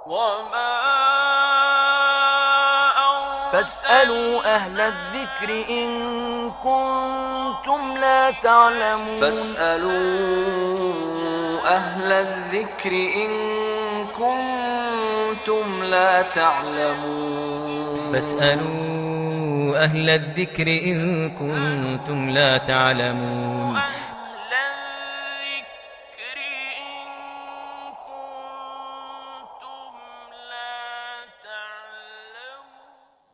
وما فاسألوا أهل الذكر إن كنتم لا تعلمون فاسألوا أهل الذكر إن كنتم لا تعلمون فاسألوا أهل الذكر إن كنتم لا تعلمون أهل الذكر إن كنتم لا تعلمون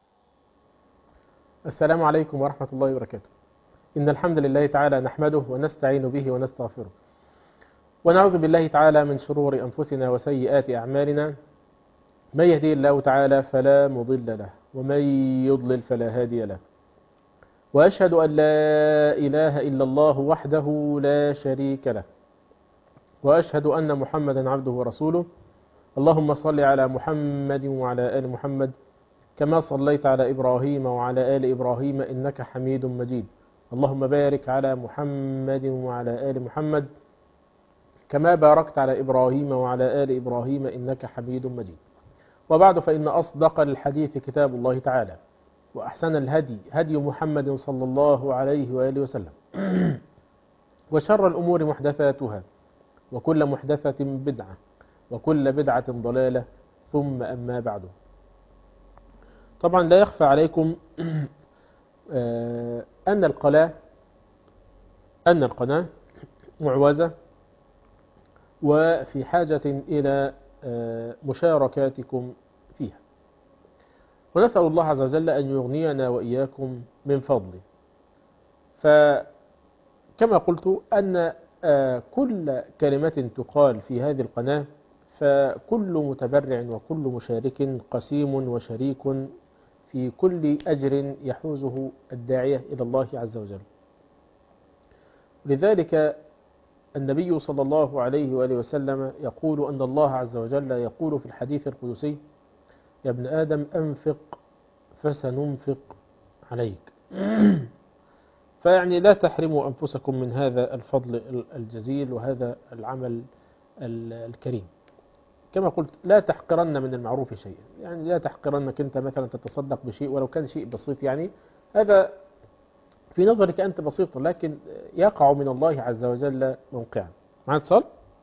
السلام عليكم ورحمة الله وبركاته إن الحمد لله تعالى نحمده ونستعين به ونستغفره ونعوذ بالله تعالى من شرور أنفسنا وسيئات أعمالنا من يهدي الله تعالى فلا مضل له ومن يضلل فلا هادي له وأشهد أن لا إله إلا الله وحده لا شريك له وأشهد أن محمدا عبده ورسوله اللهم صل على محمد وعلى آل محمد كما صليت على إبراهيم وعلى آل إبراهيم إنك حميد مجيد اللهم بارك على محمد وعلى آل محمد كما باركت على إبراهيم وعلى آل إبراهيم إنك حميد مجيد وبعد فإن أصدق الحديث كتاب الله تعالى وأحسن الهدي هدي محمد صلى الله عليه وآله وسلم وشر الأمور محدثاتها وكل محدثة بدعة وكل بدعة ضلالة ثم أما بعد طبعا لا يخفى عليكم آه، أن القناة أن القناة معوزة وفي حاجة إلى آه، مشاركاتكم فيها ونسأل الله عز وجل أن يغنينا وإياكم من فضله فكما قلت أن آه، كل كلمة تقال في هذه القناة فكل متبرع وكل مشارك قسيم وشريك في كل أجر يحوزه الداعية إلى الله عز وجل لذلك النبي صلى الله عليه وآله وسلم يقول أن الله عز وجل يقول في الحديث القدسي يا ابن آدم أنفق فسننفق عليك فيعني لا تحرموا أنفسكم من هذا الفضل الجزيل وهذا العمل ال- الكريم كما قلت لا تحقرن من المعروف شيئا يعني لا تحقرنك أنت مثلا تتصدق بشيء ولو كان شيء بسيط يعني هذا في نظرك أنت بسيط لكن يقع من الله عز وجل موقعا معنا اتصال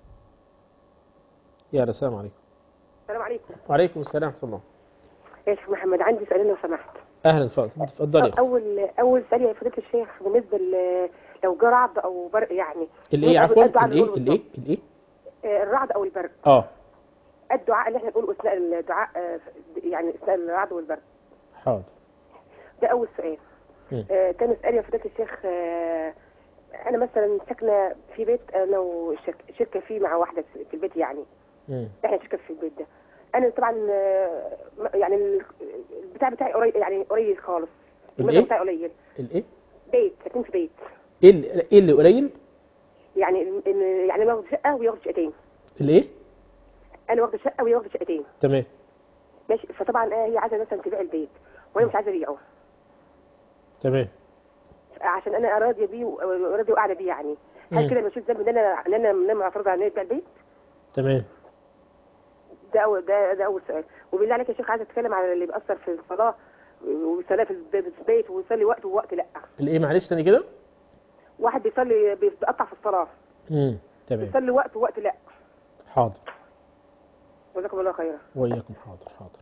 يا السلام عليكم السلام عليكم وعليكم السلام ورحمة الله يا شيخ محمد عندي سؤالين لو سمحت أهلا اتفضل اتفضلي يا أختي. اول اول سؤال يا فضيله الشيخ بالنسبه ل- لو جه رعد او برق يعني الإيه قد- عفوا قد على الإيه القول الإيه بالظبط. الإيه آه، الرعد او البرق آه الدعاء اللي احنا بنقوله اثناء الدعاء آه، يعني اثناء الرعد والبرق حاضر ده اول سؤال مم. آه، تاني سؤال يا فضيله الشيخ آه، انا مثلا ساكنه في بيت انا وشركه شركه فيه مع واحده في البيت يعني مم. احنا شركه في البيت ده انا طبعا آه، م- يعني ال- البتاع بتاعي قريب يعني قليل خالص المبلغ الإيه بتاعي قليل الإيه بيت ساكنين في بيت إيه اللي- إيه اللي قليل يعني ال- ال- يعني انا واخده شقه وهي واخده شقتين الإيه انا واخده شقه وهي واخده شقتين تمام ماشي فطبعا آه، هي عايزه مثلا تبيع البيت وانا مش عايزه ابيعه تمام عشان انا راضيه بيه وراضيه وقاعده بيه يعني مم. هل كده مفيش ذنب ان انا ان انا ان انا معترضه على ان هي تبيع البيت تمام ده اول ده ده اول سؤال وبالله عليك يا شيخ عايزه اتكلم على اللي بيأثر في الصلاه ويصلي في الب- في البيت ويصلي وقت ووقت لا الإيه معلش تاني كده واحد بيصلي بيقطع في الصلاه مم. تمام بيصلي وقت ووقت لا حاضر جزاكم الله خيرا وإياكم حاضر حاضر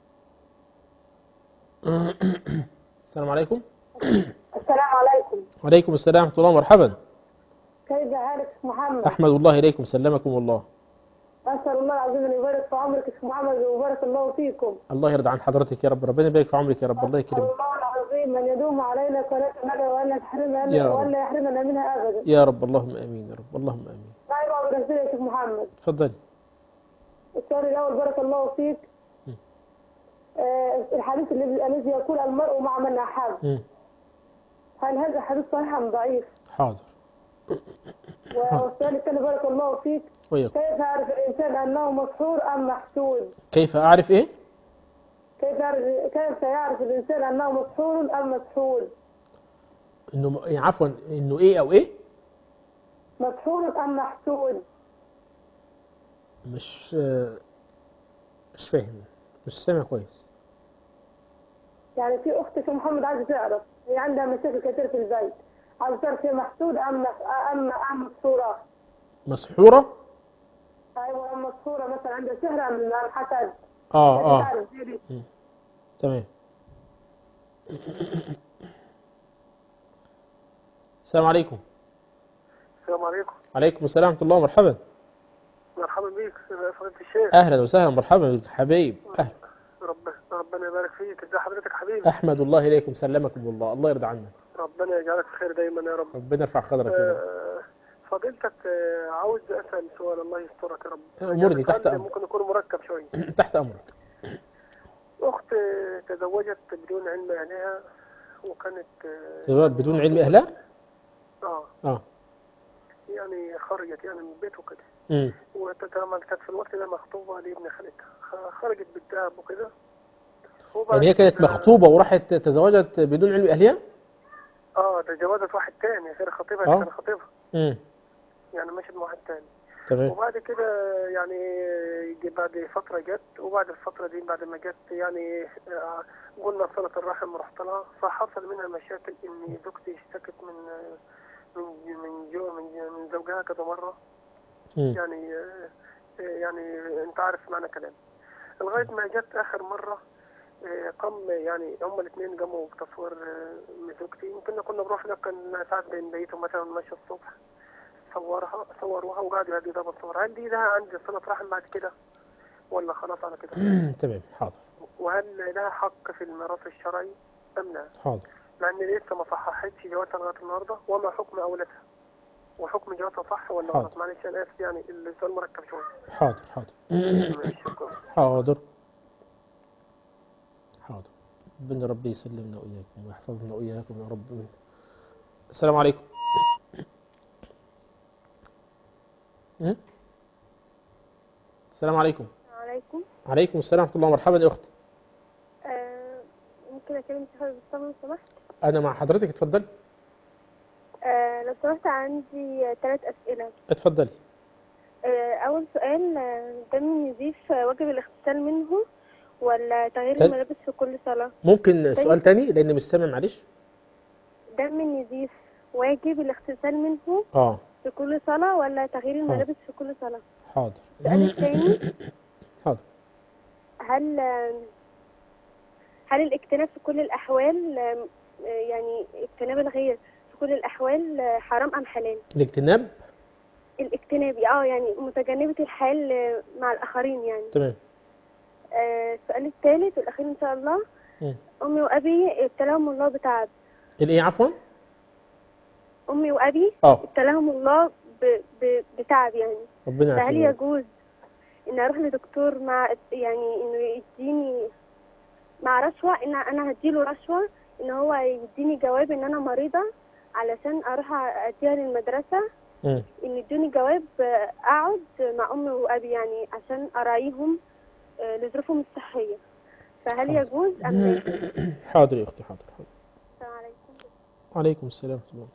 السلام عليكم السلام عليكم وعليكم السلام ورحمة الله مرحبا كيف حالك شيخ محمد أحمد الله إليكم سلمكم الله أسأل الله العظيم أن يبارك في عمرك يا شيخ محمد ويبارك الله فيكم الله يرضى عن حضرتك يا رب ربنا يبارك في عمرك يا رب الله أسأل يكرمك الله العظيم أن يدوم علينا قناة النبي وأن يا يحرمنا رب. وأن يحرمنا منها أبدا يا رب اللهم آمين يا رب اللهم آمين طيب أبو رسول يا شيخ محمد تفضلي السؤال الأول بارك الله فيك م. آه الحديث الذي الذي يقول المرء مع من أحب مم. هل هذا حديث صحيح أم ضعيف؟ حاضر والسؤال الثاني بارك الله فيك وإياكم كيف يعرف الإنسان أنه مسحور أم محسود؟ كيف أعرف إيه كيف يعرف كيف يعرف الإنسان أنه مسحور أم مسحود؟ إنه م- عفوا إنه إيه أو إيه مسحور أم محسود؟ مش آه، مش فاهم مش سامع كويس يعني في اختي في محمد عايزه تعرف هي عندها مشاكل كتير في البيت عايزه تعرف هي محسود ام ام ام مسحوره مسحورة ايوه ام مسحوره مثلا عندها سهره ام أم حسد اه اه تعرف دي تمام السلام عليكم السلام عليكم عليكم السلام ورحمة الله ومرحبا مرحبا بيك يا فضيلة الشيخ أهلا وسهلا مرحبا بك حبيب أهلا رب ربنا يبارك فيك ازي حضرتك حبيبي أحمد الله إليكم سلمكم الله الله يرضى عنك ربنا يجعلك خير دايما يا رب ربنا يرفع قدرك يا رب آه، فضيلتك آه، عاوز اسال سؤال الله يسترك يا رب أمورني تحت سؤال أمر ممكن يكون مركب شويه تحت أمرك اخت آه، تزوجت بدون علم اهلها وكانت آه، تزوج بدون علم أهلها اه اه يعني خرجت يعني من البيت وكده امم وطبعا كانت في الوقت ده مخطوبه لابن خالتها خ- خرجت بالذهب وكده يعني هي كانت وبعد- مخطوبة وراحت تزوجت بدون علم أهلها اه تجوزت واحد تاني غير خطيبها آه. اللي كان خطيبها امم يعني مشت مع واحد تاني تمام وبعد كده يعني يجي بعد فترة جت وبعد الفترة دي بعد ما جت يعني آه، قلنا صلة الرحم رحت لها فحصل منها مشاكل ان زوجتي اشتكت من من من جو من, من زوجها كذا مرة مم. يعني آه، آه، يعني انت عارف معنى كلامي لغاية ما جت اخر مرة آه، قام يعني هما الاثنين قاموا بتصوير آه، من زوجتي يمكن كنا بنروح لك كان ساعات بنبيتهم مثلا ماشي الصبح صورها صوروها وقعدوا يهدوا ده بالصور هل دي ده عندي صلة رحم بعد كده ولا خلاص على كده تمام حاضر وهل لها حق في الميراث الشرعي أم لا حاضر مع ان لسه ما صححتش جوازها لغاية النهاردة وما حكم أولادها وحكم جوازها صح ولا حاضر. غلط معلش أنا آسف يعني السؤال مركب شوية حاضر حاضر ماشي، شكرا حاضر حاضر ربنا ربي يسلمنا وإياكم ويحفظنا وإياكم يا رب السلام عليكم م? السلام عليكم عليكم عليكم السلام ورحمة الله ومرحبا يا أختي آه ممكن اكلم شيخ الاسلام لو سمحت أنا مع حضرتك اتفضلي آه لو سمحت عندي ثلاث اسئله اتفضلي آه اول سؤال آه، دم النزيف آه، واجب الاغتسال منه ولا تغيير تل- الملابس في كل صلاه ممكن سؤال تاني لأن مش سامع معلش دم النزيف واجب الاغتسال منه اه في كل صلاه ولا تغيير الملابس في كل صلاه حاضر السؤال الثاني حاضر هل آه، هل الاجتناب في كل الاحوال آه، آه، يعني اجتناب الغير في كل الاحوال آه، حرام ام حلال الاجتناب الاجتنابي اه يعني متجنبة الحال آه، مع الآخرين يعني تمام آه، السؤال الثالث والأخير إن شاء الله مم. أمي وأبي ابتلاهم الله بتعب الايه عفوا أمي وأبي اه ابتلاهم الله ب... ب... بتعب يعني ربنا فهل يعافينا يجوز إن أروح لدكتور مع يعني إنه يديني مع رشوة إن أنا هديله رشوة إن هو يديني جواب إن أنا مريضة علشان أروح أديها للمدرسة مم. ان يدوني جواب آه، اقعد مع امي وابي يعني عشان اراعيهم آه، لظروفهم الصحيه فهل حاضر. يجوز ام لا يجوز؟ حاضر يا اختي حاضر حاضر السلام عليكم وعليكم السلام ورحمة الله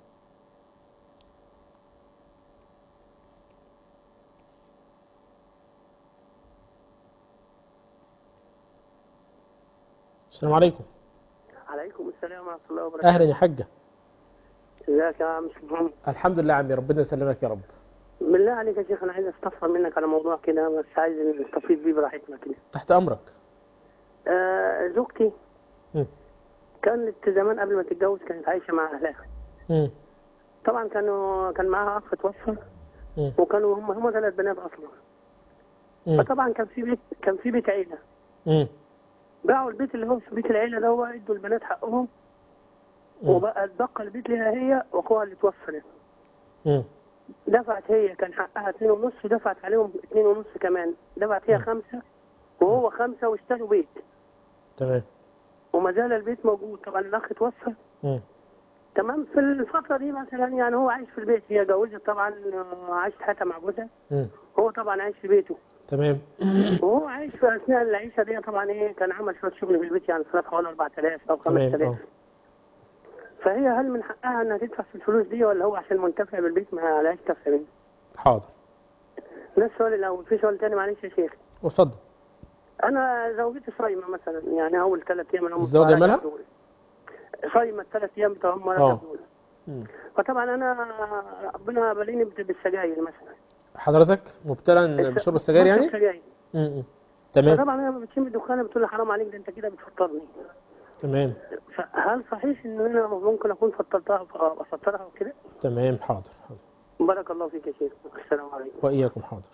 السلام عليكم عليكم السلام ورحمة الله وبركاته اهلا يا حاجة ازيك يا عم محمد الحمد لله عمي ربنا يسلمك يا رب بالله عليك يا شيخ انا عايز استفسر منك على موضوع كده بس عايز نستفيد بيه براحتنا كده تحت امرك آه زوجتي مم. كانت زمان قبل ما تتجوز كانت عايشة مع اهلها مم. طبعا كانوا كان معاها اخ توفى مم. وكانوا هم هم ثلاث بنات اصلا مم. فطبعا كان في بيت كان في بيت عيلة مم. باعوا البيت اللي هو في بيت العيلة ده هو ادوا البنات حقهم مم. وبقى اتبقى البيت لها هي واخوها اللي توفى ده. مم. دفعت هي كان حقها اتنين ونص ودفعت عليهم اتنين ونص كمان دفعت هي مم. خمسة وهو خمسة واشتروا بيت تمام وما زال البيت موجود طبعا الاخ توفى مم. تمام في الفترة دي مثلا يعني هو عايش في البيت هي اتجوزت طبعا آه، عاشت حياتها مع جوزها مم. هو طبعا عايش في بيته تمام وهو عايش في اثناء العيشة دي طبعا ايه كان عمل شوية شغل في البيت يعني صرف حوالي 4000 او تمام 5000 اه فهي هل من حقها انها تدفع في الفلوس دي ولا هو عشان منتفع بالبيت ما عليهاش دفع منه؟ حاضر ده السؤال الاول في سؤال تاني معلش يا شيخ واتفضل انا زوجتي صايمه مثلا يعني اول ثلاث ايام من هم الزوجة رجب مالها؟ دول. صايمه الثلاث ايام بتوع هم آه. رجب دول مم. فطبعا انا ربنا بليني بت- بالسجاير مثلا حضرتك مبتلى بشرب السجاير يعني بشرب سجاير مم. مم. تمام فطبعا انا لما بتشم الدخان بتقول لي حرام عليك ده انت كده بتفطرني تمام فهل صحيح ان انا ممكن اكون فطرتها افطرها وكده؟ تمام حاضر حاضر بارك الله فيك يا شيخ السلام عليكم وإياكم حاضر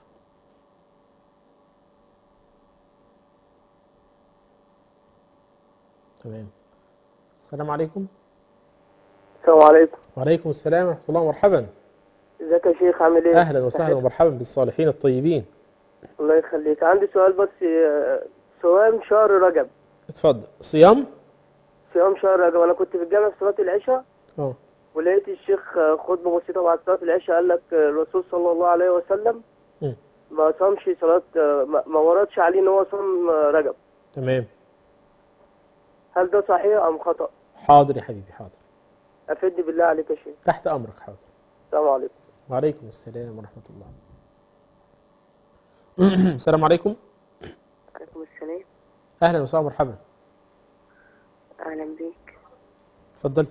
تمام السلام عليكم السلام عليكم وعليكم السلام ورحمة الله ومرحبا ازيك يا شيخ عامل ايه أهلا وسهلا ومرحبا بالصالحين الطيبين الله يخليك عندي سؤال بس آه، صيام شهر رجب اتفضل صيام صيام شهر رجب انا كنت في الجامع في صلاه العشاء اه ولقيت الشيخ آه، خطبه بسيطه بعد صلاه العشاء قال لك آه، الرسول صلى الله عليه وسلم مم. ما صامش صلاه آه، ما ما وردش عليه ان هو صام آه، رجب تمام هل ده صحيح ام خطا حاضر يا حبيبي حاضر افدني بالله عليك يا شيخ تحت أمرك حاضر السلام عليكم وعليكم السلام ورحمة الله السلام عليكم عليكم السلام أهلا وسهلا ومرحبا أهلا بيك اتفضلي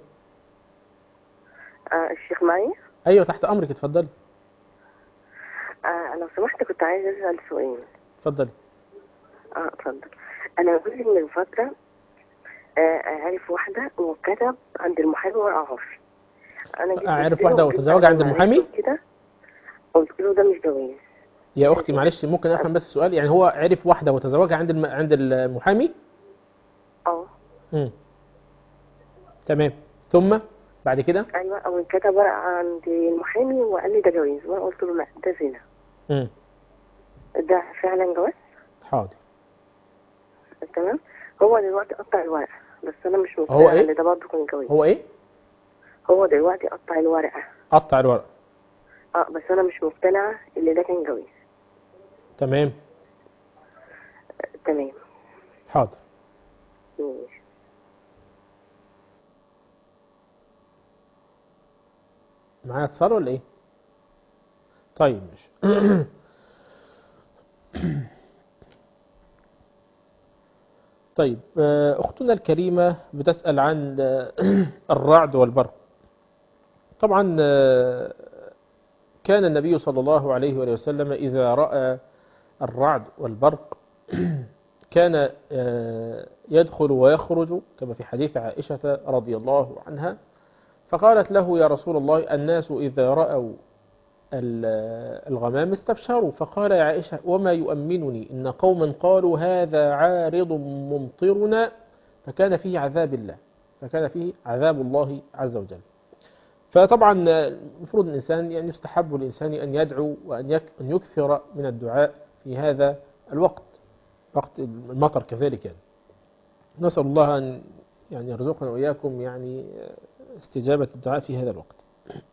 آه الشيخ معي أيوة تحت أمرك اتفضلي آه لو سمحت كنت عايزة أسأل سؤال اتفضلي اه اتفضل أنا جوزي من فترة آه عرف واحدة وكتب عند المحامي وقعها أنا جيت أعرف قلت له واحدة وجيت وتزوج بعد عند ما المحامي؟ عرفت كده قلت له ده مش جواز يا أختي معلش ممكن أفهم بس السؤال يعني هو عرف واحدة وتزوجها عند الم... عند المحامي اه مم. تمام ثم بعد كده أيوة أو كتب ورقة عند المحامي وقال لي ده جواز وأنا قلت له لا ده زنا مم. ده فعلا جواز حاضر تمام هو دلوقتي قطع الورقة بس أنا مش هو مقتنعة إيه؟ إن ده برضه كان جواز هو إيه هو دلوقتي قطع الورقة قطع الورق اه بس انا مش مقتنعة ان ده كان جواز تمام تمام حاضر ماشي معايا اتصال ولا ايه طيب ماشي طيب آه، اختنا الكريمة بتسأل عن آه، الرعد والبرق طبعا آه، كان النبي صلى الله عليه وآله وسلم إذا رأى الرعد والبرق كان آه، يدخل ويخرج كما في حديث عائشة رضي الله عنها فقالت له يا رسول الله الناس إذا رأوا ال- الغمام استبشروا فقال يا عائشة وما يؤمنني إن قوما قالوا هذا عارض ممطرنا فكان فيه عذاب الله فكان فيه عذاب الله عز وجل فطبعا المفروض الإنسان يعني يستحب الإنسان أن يدعو وأن يك- أن يكثر من الدعاء في هذا الوقت وقت المطر كذلك يعني نسأل الله أن يعني يرزقنا وإياكم يعني استجابة الدعاء في هذا الوقت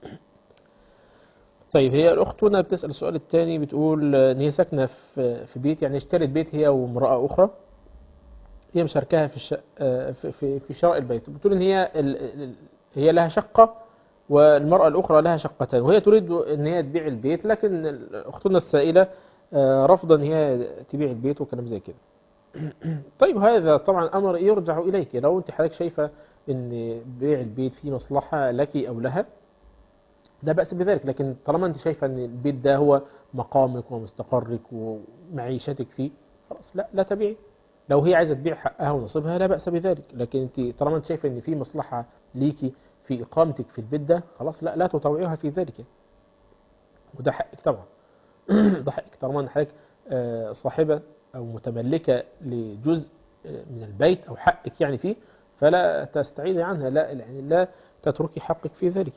طيب هي الأختنا بتسأل السؤال الثاني بتقول إن هي ساكنة في في بيت يعني اشترت بيت هي وامرأة أخرى هي مشاركاها في الش... في في في شراء البيت بتقول إن هي ال... ال- هي لها شقة والمرأة الأخرى لها شقتان وهي تريد إن هي تبيع البيت لكن أختنا السائلة آه، رافضة إن هي تبيع البيت وكلام زي كده طيب هذا طبعا أمر يرجع إليك لو أنت حضرتك شايفة إن بيع البيت فيه مصلحة لك أو لها لا بأس بذلك لكن طالما أنت شايفة أن البيت ده هو مقامك ومستقرك ومعيشتك فيه خلاص لا لا تبيعي لو هي عايزة تبيع حقها ونصيبها لا بأس بذلك لكن أنت طالما أنت شايفة أن في مصلحة ليكي في إقامتك في البيت ده خلاص لا لا تطوعيها في ذلك وده حقك طبعا ده حقك طالما أن حضرتك آه، صاحبة أو متملكة لجزء آه، من البيت أو حقك يعني فيه فلا تستعيذي عنها لا يعني لا تتركي حقك في ذلك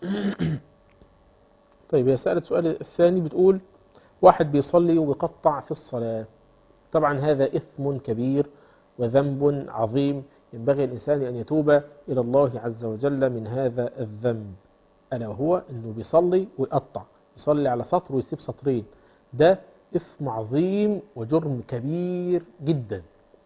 طيب هي سألت السؤال الثاني بتقول واحد بيصلي وبيقطع في الصلاة طبعا هذا إثم كبير وذنب عظيم ينبغي الإنسان أن يتوب إلى الله عز وجل من هذا الذنب ألا وهو أنه بيصلي ويقطع يصلي على سطر ويسيب سطرين ده إثم عظيم وجرم كبير جدا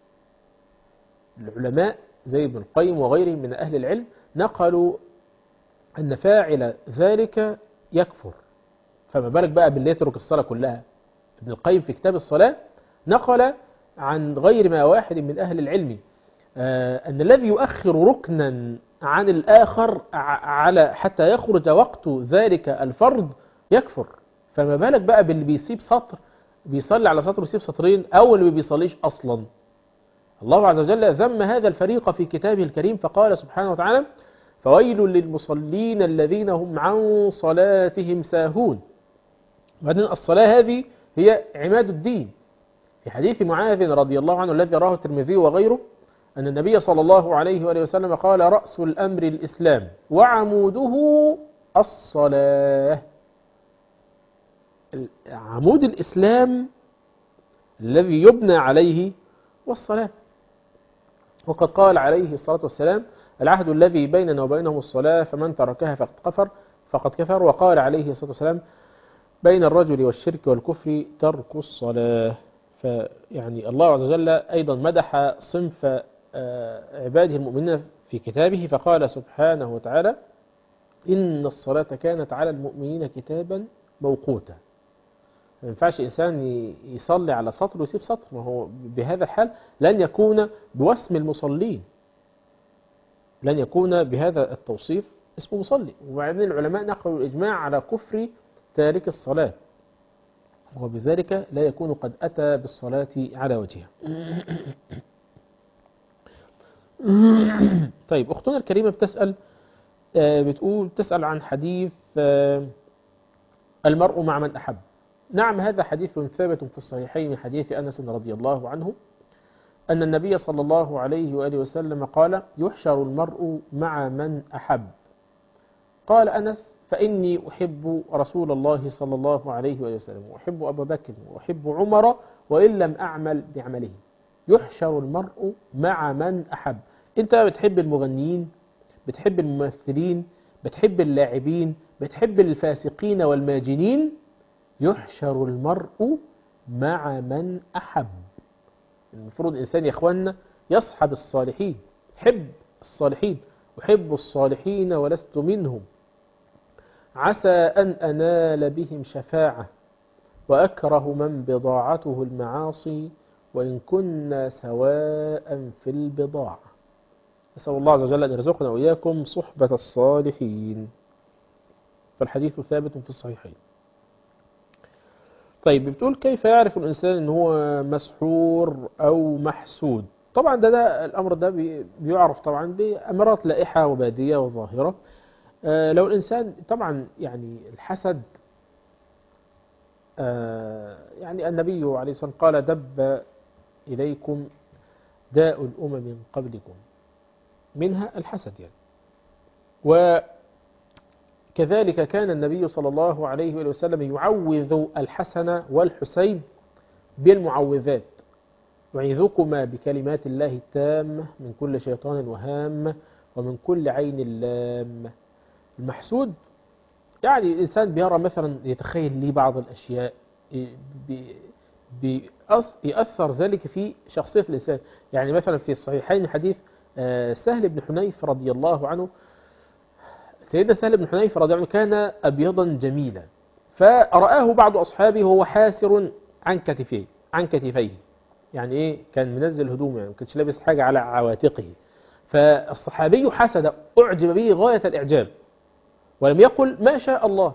العلماء زي ابن القيم وغيره من أهل العلم نقلوا أن فاعل ذلك يكفر فما بالك بقى باللي يترك الصلاة كلها ابن القيم في كتاب الصلاة نقل عن غير ما واحد من أهل العلم آه، أن الذي يؤخر ركنا عن الآخر ع- على حتى يخرج وقت ذلك الفرض يكفر فما بالك بقى باللي بيسيب سطر بيصلي على سطر ويسيب سطرين أو اللي ما بيصليش أصلا الله عز وجل ذم هذا الفريق في كتابه الكريم فقال سبحانه وتعالى فويل للمصلين الذين هم عن صلاتهم ساهون وبعدين الصلاة هذه هي عماد الدين في حديث معاذ رضي الله عنه الذي راه الترمذي وغيره أن النبي صلى الله عليه وآله وسلم قال رأس الأمر الإسلام وعموده الصلاة عمود الإسلام الذي يبنى عليه والصلاة وقد قال عليه الصلاة والسلام العهد الذي بيننا وبينهم الصلاة فمن تركها فقد كفر فقد كفر وقال عليه الصلاة والسلام بين الرجل والشرك والكفر ترك الصلاة فيعني الله عز وجل أيضا مدح صنف آه، عباده المؤمنين في كتابه فقال سبحانه وتعالى إن الصلاة كانت على المؤمنين كتابا موقوتا ما ينفعش إنسان ي- يصلي على سطر ويسيب سطر ما هو بهذا الحال لن يكون بوسم المصلين لن يكون بهذا التوصيف اسمه مصلي وبعدين العلماء نقلوا الإجماع على كفر تارك الصلاة وبذلك لا يكون قد أتى بالصلاة على وجهها طيب أختنا الكريمة بتسأل آه، بتقول تسأل عن حديث آه، المرء مع من أحب نعم هذا حديث ثابت في الصحيحين من حديث أنس رضي الله عنه أن النبي صلى الله عليه وآله وسلم قال يحشر المرء مع من أحب قال أنس فإني أحب رسول الله صلى الله عليه وآله وسلم وأحب أبا بكر وأحب عمر وإن لم أعمل بعمله يحشر المرء مع من أحب أنت بتحب المغنيين بتحب الممثلين بتحب اللاعبين بتحب الفاسقين والماجنين يحشر المرء مع من أحب المفروض الإنسان يا إخواننا يصحب الصالحين حب الصالحين أحب الصالحين ولست منهم عسى أن أنال بهم شفاعة وأكره من بضاعته المعاصي وإن كنا سواء في البضاعة نسأل الله عز وجل أن يرزقنا وإياكم صحبة الصالحين فالحديث ثابت في الصحيحين طيب بتقول كيف يعرف الإنسان أن هو مسحور أو محسود طبعا ده, ده الأمر ده بي- بيعرف طبعا بأمارات لائحة وبادية وظاهرة آه، لو الإنسان طبعا يعني الحسد آه، يعني النبي عليه الصلاة والسلام قال دب إليكم داء الأمم من قبلكم منها الحسد يعني وكذلك كان النبي صلى الله عليه وآله وسلم يعوذ الحسن والحسين بالمعوذات يعيذكما بكلمات الله التامة من كل شيطان وهام ومن كل عين لام المحسود يعني الإنسان بيرى مثلا يتخيل لي بعض الأشياء بي- بيأث- يأثر ذلك في شخصية الإنسان يعني مثلا في الصحيحين حديث آه، سهل بن حنيف رضي الله عنه سيدنا سهل بن حنيف رضي الله عنه كان أبيضا جميلا فرآه بعض أصحابه وهو حاسر عن كتفيه عن كتفيه يعني إيه كان منزل هدومه يعني ما كانش لابس حاجة على عواتقه فالصحابي حسد أعجب به غاية الإعجاب ولم يقل ما شاء الله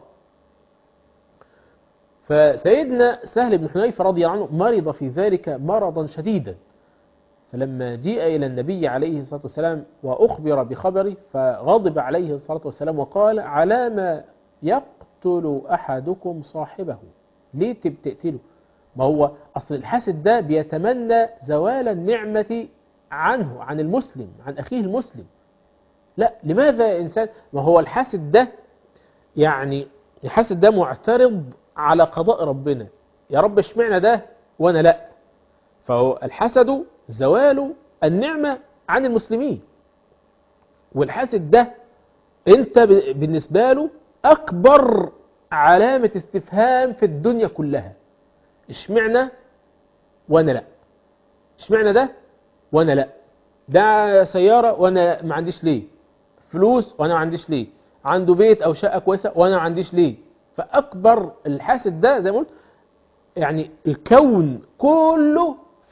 فسيدنا سهل بن حنيف رضي الله عنه مرض في ذلك مرضا شديدا فلما جيء إلى النبي عليه الصلاة والسلام وأخبر بخبره فغضب عليه الصلاة والسلام وقال على ما يقتل أحدكم صاحبه ليه تب- تقتله ما هو أصل الحاسد ده بيتمنى زوال النعمة عنه عن المسلم عن أخيه المسلم لا لماذا يا إنسان ما هو الحاسد ده يعني الحاسد ده معترض على قضاء ربنا يا رب اشمعنى ده وانا لا فهو الحسد زوال النعمة عن المسلمين والحاسد ده انت ب- بالنسبة له اكبر علامة استفهام في الدنيا كلها اشمعنى وانا لا اشمعنى ده وانا لا ده سيارة وانا ما عنديش ليه فلوس وانا ما عنديش ليه عنده بيت او شقة كويسة وانا ما عنديش ليه فاكبر الحاسد ده زي ما قلت يعني الكون كله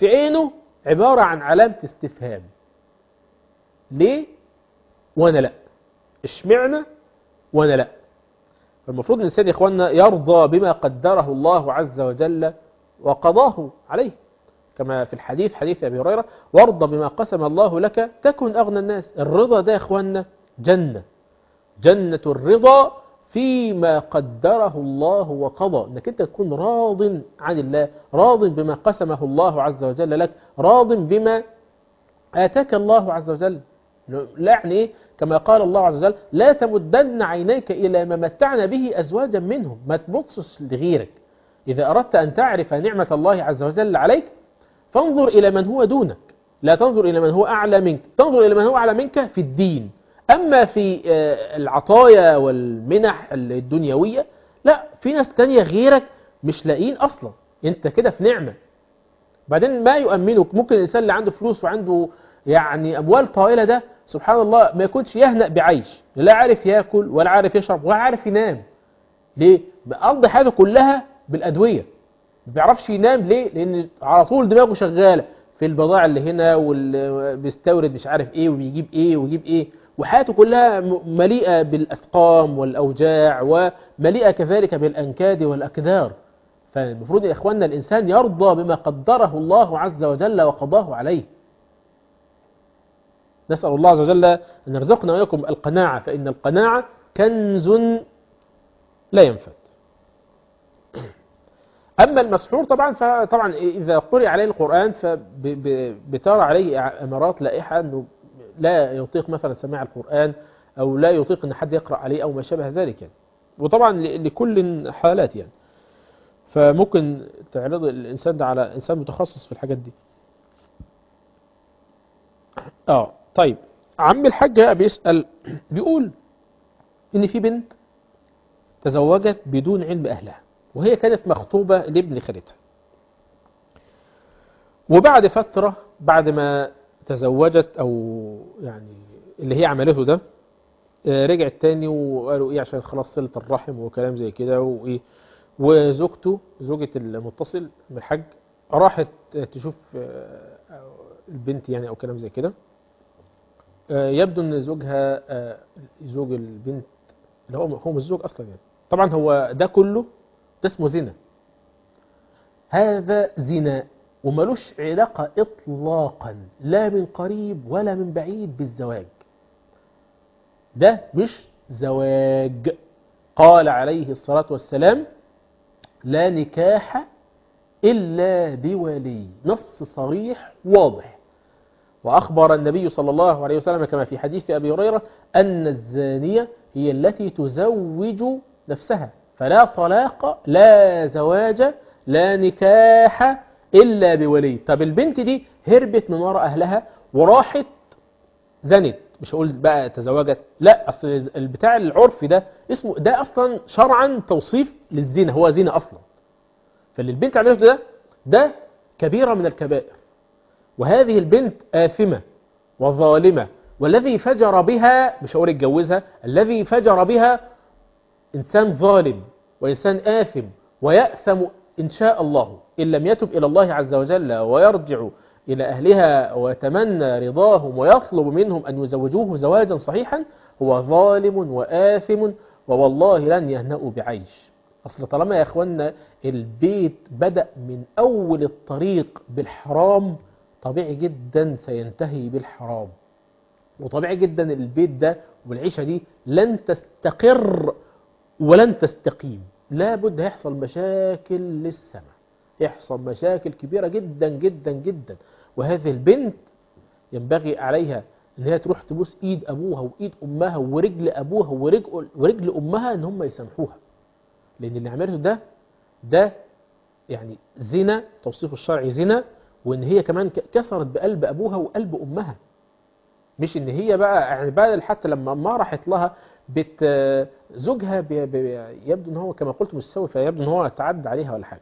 في عينه عبارة عن علامة استفهام ليه وانا لا اشمعنى وانا لا فالمفروض الانسان يا اخواننا يرضى بما قدره الله عز وجل وقضاه عليه كما في الحديث حديث ابي هريره وارضى بما قسم الله لك تكن اغنى الناس الرضا ده يا اخواننا جنه جنه الرضا فيما قدره الله وقضى انك انت تكون راض عن الله راض بما قسمه الله عز وجل لك راض بما آتاك الله عز وجل لا يعني إيه كما قال الله عز وجل لا تمدن عينيك إلى ما متعنا به أزواجا منهم ما تبصش لغيرك إذا أردت أن تعرف نعمة الله عز وجل عليك فانظر إلى من هو دونك لا تنظر إلى من هو أعلى منك تنظر إلى من هو أعلى منك في الدين أما في آه، العطايا والمنح الدنيوية لا في ناس تانية غيرك مش لاقيين أصلا أنت كده في نعمة بعدين ما يؤمنك ممكن الإنسان اللي عنده فلوس وعنده يعني أموال طائلة ده سبحان الله ما يكونش يهنأ بعيش لا عارف ياكل ولا عارف يشرب ولا عارف ينام ليه؟ بقضي حياته كلها بالأدوية ما بيعرفش ينام ليه؟ لأن على طول دماغه شغالة في البضائع اللي هنا واللي بيستورد مش عارف ايه وبيجيب ايه ويجيب ايه وحياته كلها م- مليئة بالأسقام والأوجاع ومليئة كذلك بالأنكاد والأكدار فالمفروض يا إخواننا الإنسان يرضى بما قدره الله عز وجل وقضاه عليه نسأل الله عز وجل أن يرزقنا وإياكم القناعة فإن القناعة كنز لا ينفد أما المسحور طبعا فطبعا إذا قرئ عليه القرآن فبترى عليه أمارات لائحة أنه لا يطيق مثلا سماع القرآن أو لا يطيق أن حد يقرأ عليه أو ما شابه ذلك يعني. وطبعا ل- لكل حالات يعني فممكن تعرض الإنسان ده على إنسان متخصص في الحاجات دي اه طيب عم الحاج بقى بيسأل بيقول ان في بنت تزوجت بدون علم اهلها وهي كانت مخطوبة لابن خالتها وبعد فترة بعد ما تزوجت او يعني اللي هي عملته ده آه، رجعت تاني وقالوا ايه عشان خلاص صلة الرحم وكلام زي كده وايه وزوجته زوجة المتصل بالحج راحت تشوف آه، البنت يعني او كلام زي كده آه، يبدو ان زوجها آه، زوج البنت اللي هو هو مش زوج اصلا يعني طبعا هو ده كله ده اسمه زنا هذا زنا وملوش علاقة اطلاقا لا من قريب ولا من بعيد بالزواج ده مش زواج قال عليه الصلاة والسلام لا نكاح إلا بولي نص صريح واضح وأخبر النبي صلى الله عليه وسلم كما في حديث أبي هريرة أن الزانية هي التي تزوج نفسها فلا طلاق لا زواج لا نكاح إلا بولي طب البنت دي هربت من وراء أهلها وراحت زنت مش هقول بقى تزوجت لا أصل البتاع العرفي ده اسمه ده أصلا شرعا توصيف للزنا هو زنا أصلا فاللي البنت عملته ده ده كبيرة من الكبائر وهذه البنت آثمة وظالمة والذي فجر بها مش هقول اتجوزها الذي فجر بها إنسان ظالم وإنسان آثم ويأثم إن شاء الله إن لم يتب إلى الله عز وجل ويرجع إلى أهلها ويتمنى رضاهم ويطلب منهم أن يزوجوه زواجا صحيحا هو ظالم وآثم ووالله لن يهنأوا بعيش أصل طالما يا أخوانا البيت بدأ من أول الطريق بالحرام طبيعي جدا سينتهي بالحرام وطبيعي جدا البيت ده والعيشة دي لن تستقر ولن تستقيم لابد هيحصل مشاكل للسماء يحصل مشاكل كبيرة جدا جدا جدا وهذه البنت ينبغي عليها ان هي تروح تبوس ايد ابوها وايد امها ورجل ابوها ورجل, ورجل امها ان هم يسامحوها لان اللي عملته ده ده يعني زنا توصيف الشرعي زنا وان هي كمان ك- كسرت بقلب ابوها وقلب امها مش ان هي بقى يعني بعد حتى لما ما راحت لها بت زوجها بي بي يبدو ان هو كما قلت مش سوي فيبدو ان هو تعدى عليها ولا حاجه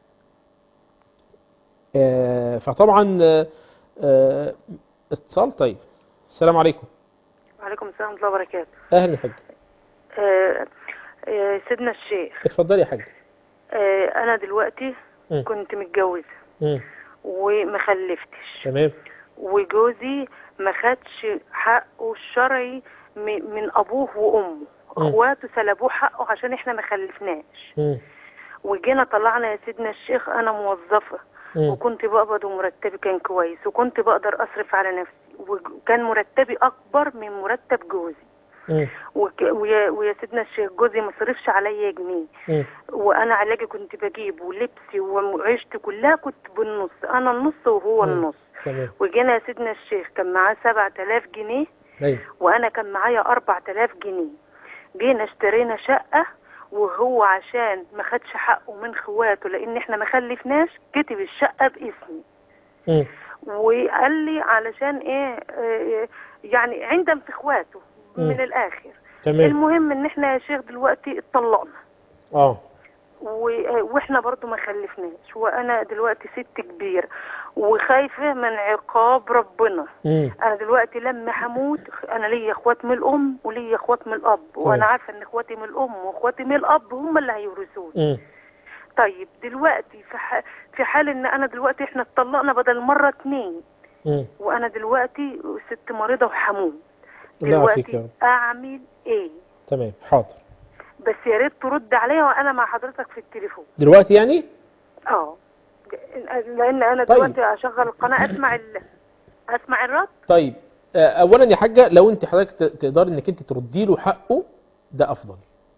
آه، فطبعا آه، آه، اتصال طيب السلام عليكم وعليكم السلام ورحمة الله وبركاته اهلا يا حاج آه، آه، سيدنا الشيخ اتفضلي يا حاج آه، أنا دلوقتي مم. كنت متجوزة مم. وما خلفتش تمام وجوزي ما خدش حقه الشرعي م- من ابوه وامه مم. اخواته سلبوه حقه عشان احنا ما خلفناش مم. وجينا طلعنا يا سيدنا الشيخ انا موظفه مم. وكنت بقبض ومرتبي كان كويس وكنت بقدر اصرف على نفسي وكان مرتبي اكبر من مرتب جوزي مم. وك- ويا, ويا سيدنا الشيخ جوزي ما صرفش عليا جنيه مم. وانا علاجي كنت بجيب ولبسي وعيشتي كلها كنت بالنص انا النص وهو مم. النص تمام وجينا يا سيدنا الشيخ كان معاه 7000 جنيه ايوه وانا كان معايا 4000 جنيه جينا اشترينا شقة وهو عشان ما خدش حقه من خواته لان احنا ما خلفناش كتب الشقة باسمي مم. وقال لي علشان ايه آه، يعني عندم في اخواته مم. من الاخر تمام المهم ان احنا يا شيخ دلوقتي اتطلقنا اه و- واحنا برضو ما خلفناش وانا دلوقتي ست كبير وخايفة من عقاب ربنا مم. انا دلوقتي لما هموت انا ليا اخوات من الام وليا اخوات من الاب وانا عارفه ان اخواتي من الام واخواتي من الاب هم اللي هيورثوني مم. طيب دلوقتي في ح... في حال ان انا دلوقتي احنا اتطلقنا بدل مره اتنين مم. وانا دلوقتي ست مريضه وحموت الله يعافيك يا دلوقتي رب اعمل ايه تمام حاضر بس يا ريت ترد عليا وانا مع حضرتك في التليفون دلوقتي يعني اه لان انا طيب. دلوقتي اشغل القناه اسمع ال... اسمع الرد طيب آه، اولا يا حاجه لو انت حضرتك ت- تقدري انك انت تردي له حقه ده افضل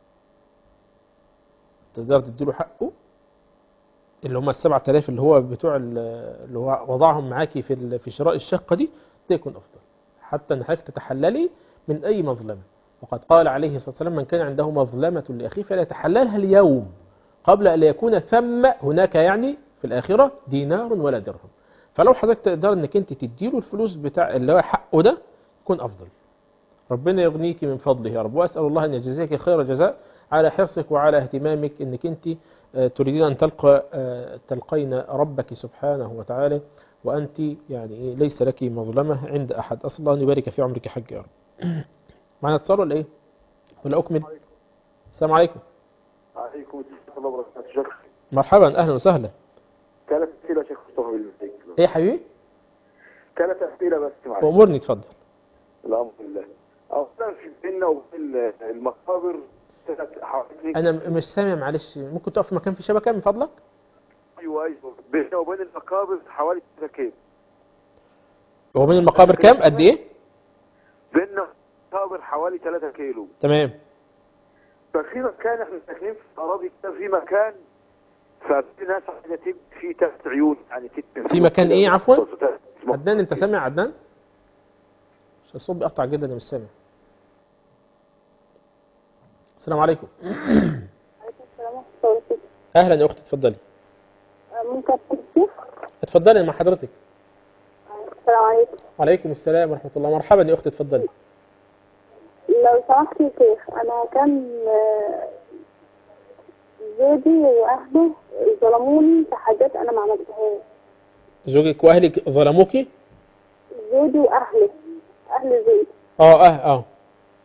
تقدر تدي له حقه اللي هم ال 7000 اللي هو بتوع ال- اللي هو وضعهم معاكي في ال- في شراء الشقه دي ده يكون افضل حتى ان حضرتك تتحللي من اي مظلمه وقد قال عليه الصلاه والسلام من كان عنده مظلمه لاخيه فلا يتحللها اليوم قبل ان يكون ثم هناك يعني في الاخره دينار ولا درهم فلو حضرتك تقدر انك انت تديله الفلوس بتاع اللي هو حقه ده يكون افضل ربنا يغنيك من فضله يا رب واسال الله ان يجزيك خير جزاء على حرصك وعلى اهتمامك انك انت آه، تريدين ان تلقى آه، تلقين ربك سبحانه وتعالى وانت يعني إيه ليس لك مظلمه عند احد اسال الله ان يبارك في عمرك حج يا رب معنا اتصال ولا ايه ولا اكمل السلام عليكم عليكم السلام الله وبركاته شيخ مرحبا اهلا وسهلا ثلاث أسئلة شيخ مصطفى بالله ايه يا حبيبي ثلاث أسئلة بس معلش وامرني اتفضل الأمر لله أولا في بيننا وبين المقابر ثلاث حوالي انا م- مش سامع معلش ممكن تقف في مكان في شبكه من فضلك أيوه أيوه بيننا وبين المقابر حوالي 3 كيلو هو من المقابر كام قد ايه بيننا المقابر حوالي 3 كيلو تمام ففي مكان احنا ساكنين في الأراضي كده في مكان ففي ناس عايزة تبني فيه ثلاث عيون يعني تبني في مكان ايه عفوا عدنان انت سامع عدنان مش الصوت بيقطع جدا انا مش سامع السلام عليكم اهلا يا اختي اتفضلي ممكن أسأل الشيخ اتفضلي مع حضرتك السلام عليكم وعليكم السلام ورحمه الله مرحبا يا اختي اتفضلي لو سمحت يا شيخ أنا كان آه، زوجي وأهله ظلموني في حاجات أنا ما عملتهاش زوجك واهلك ظلموكي زوجي وأهله أهل زوجي اه اه اه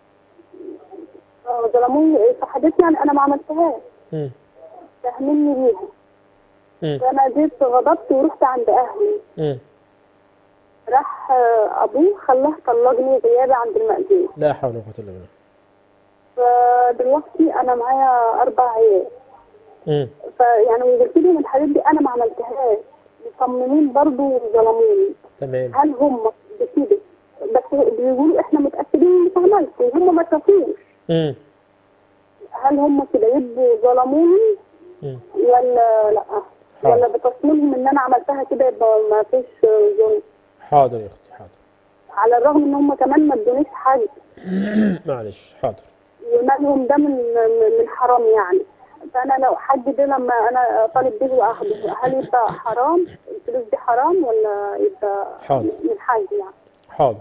آه، ظلموني في حاجات يعني أنا ما عملتهاش مم. فاهميني بيها مم. فأنا جيت غضبت ورحت عند أهلي مم. راح آه، أبوه خلاه طلقني غيابي عند المأذون لا حول ولا قوه الا بالله فدلوقتي أنا معايا أربع عيال مم. فيعني وقلت لهم الحاجات دي أنا ما عملتهاش مصممين برضو وظلموني تمام هل هم بكده بس بيقولوا احنا متأكدين انك عملت وهم ما شافوش مم. هل هم كده يبقوا ظلموني مم. ولا لا ولا بتصميمهم ان انا عملتها كده يبقى ما فيش ظلم حاضر يا اختي حاضر على الرغم ان هم كمان ما ادونيش حاجه معلش حاضر ومالهم ده من من حرام يعني فانا لو حد ده لما انا طالب به واخده هل يبقى حرام الفلوس دي حرام ولا يبقى حاضر. من حاجه يعني حاضر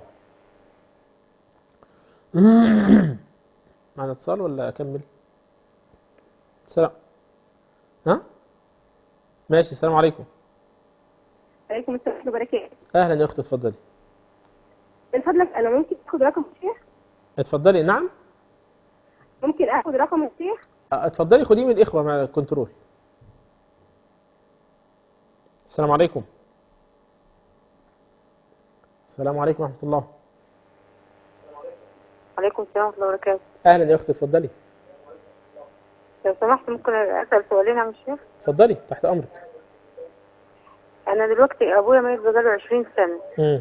معنا اتصال ولا اكمل سلام ها ماشي السلام عليكم عليكم السلام ورحمة الله وبركاته اهلا يا اختي اتفضلي من فضلك أنا ممكن آخد رقم الشيخ اتفضلي نعم ممكن آخد رقم الشيخ اه، اتفضلي خديه من الاخوه مع الكنترول السلام عليكم السلام عليكم ورحمة الله عليكم السلام ورحمة الله وبركاته أهلا يا أختي اتفضلي لو سمحت ممكن أسأل سؤالين عن الشيخ اتفضلي تحت أمرك أنا دلوقتي أبويا ميت بقاله 20 سنة مم.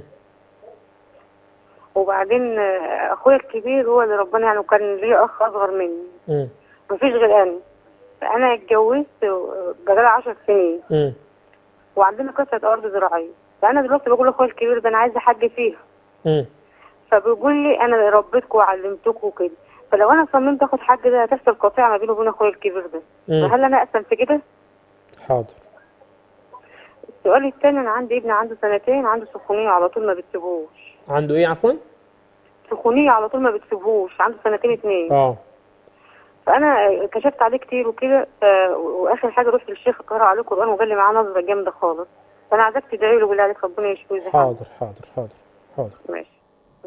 وبعدين آه، أخويا الكبير هو اللي ربنا يعني وكان ليه أخ أصغر مني مم. مفيش غير أنا فأنا اتجوزت آه، بقالي 10 سنين مم. وعندنا قطعة أرض زراعية فأنا دلوقتي بقول لأخويا الكبير ده أنا عايزة حاج فيها مم. فبيقول لي أنا ربيتكم وعلمتكم وكده فلو أنا صممت آخد حاج ده هتحصل قطيعة ما بيني وبين أخويا الكبير ده مم. فهل أنا أقسم في كده؟ حاضر السؤال التاني أنا عندي ابن عنده سنتين عنده سخونية على طول ما بتسيبوش عنده إيه عفوا؟ سخونية على طول ما بتسيبوش عنده سنتين اتنين اه فأنا كشفت عليه كتير وكده ف- وآخر حاجة رحت للشيخ قرأ عليه قرآن وقال لي معاه نظرة جامدة خالص فأنا عايزاك تدعي له بالله عليك ربنا يشفيه إذا حاجة. حاضر حاضر حاضر حاضر ماشي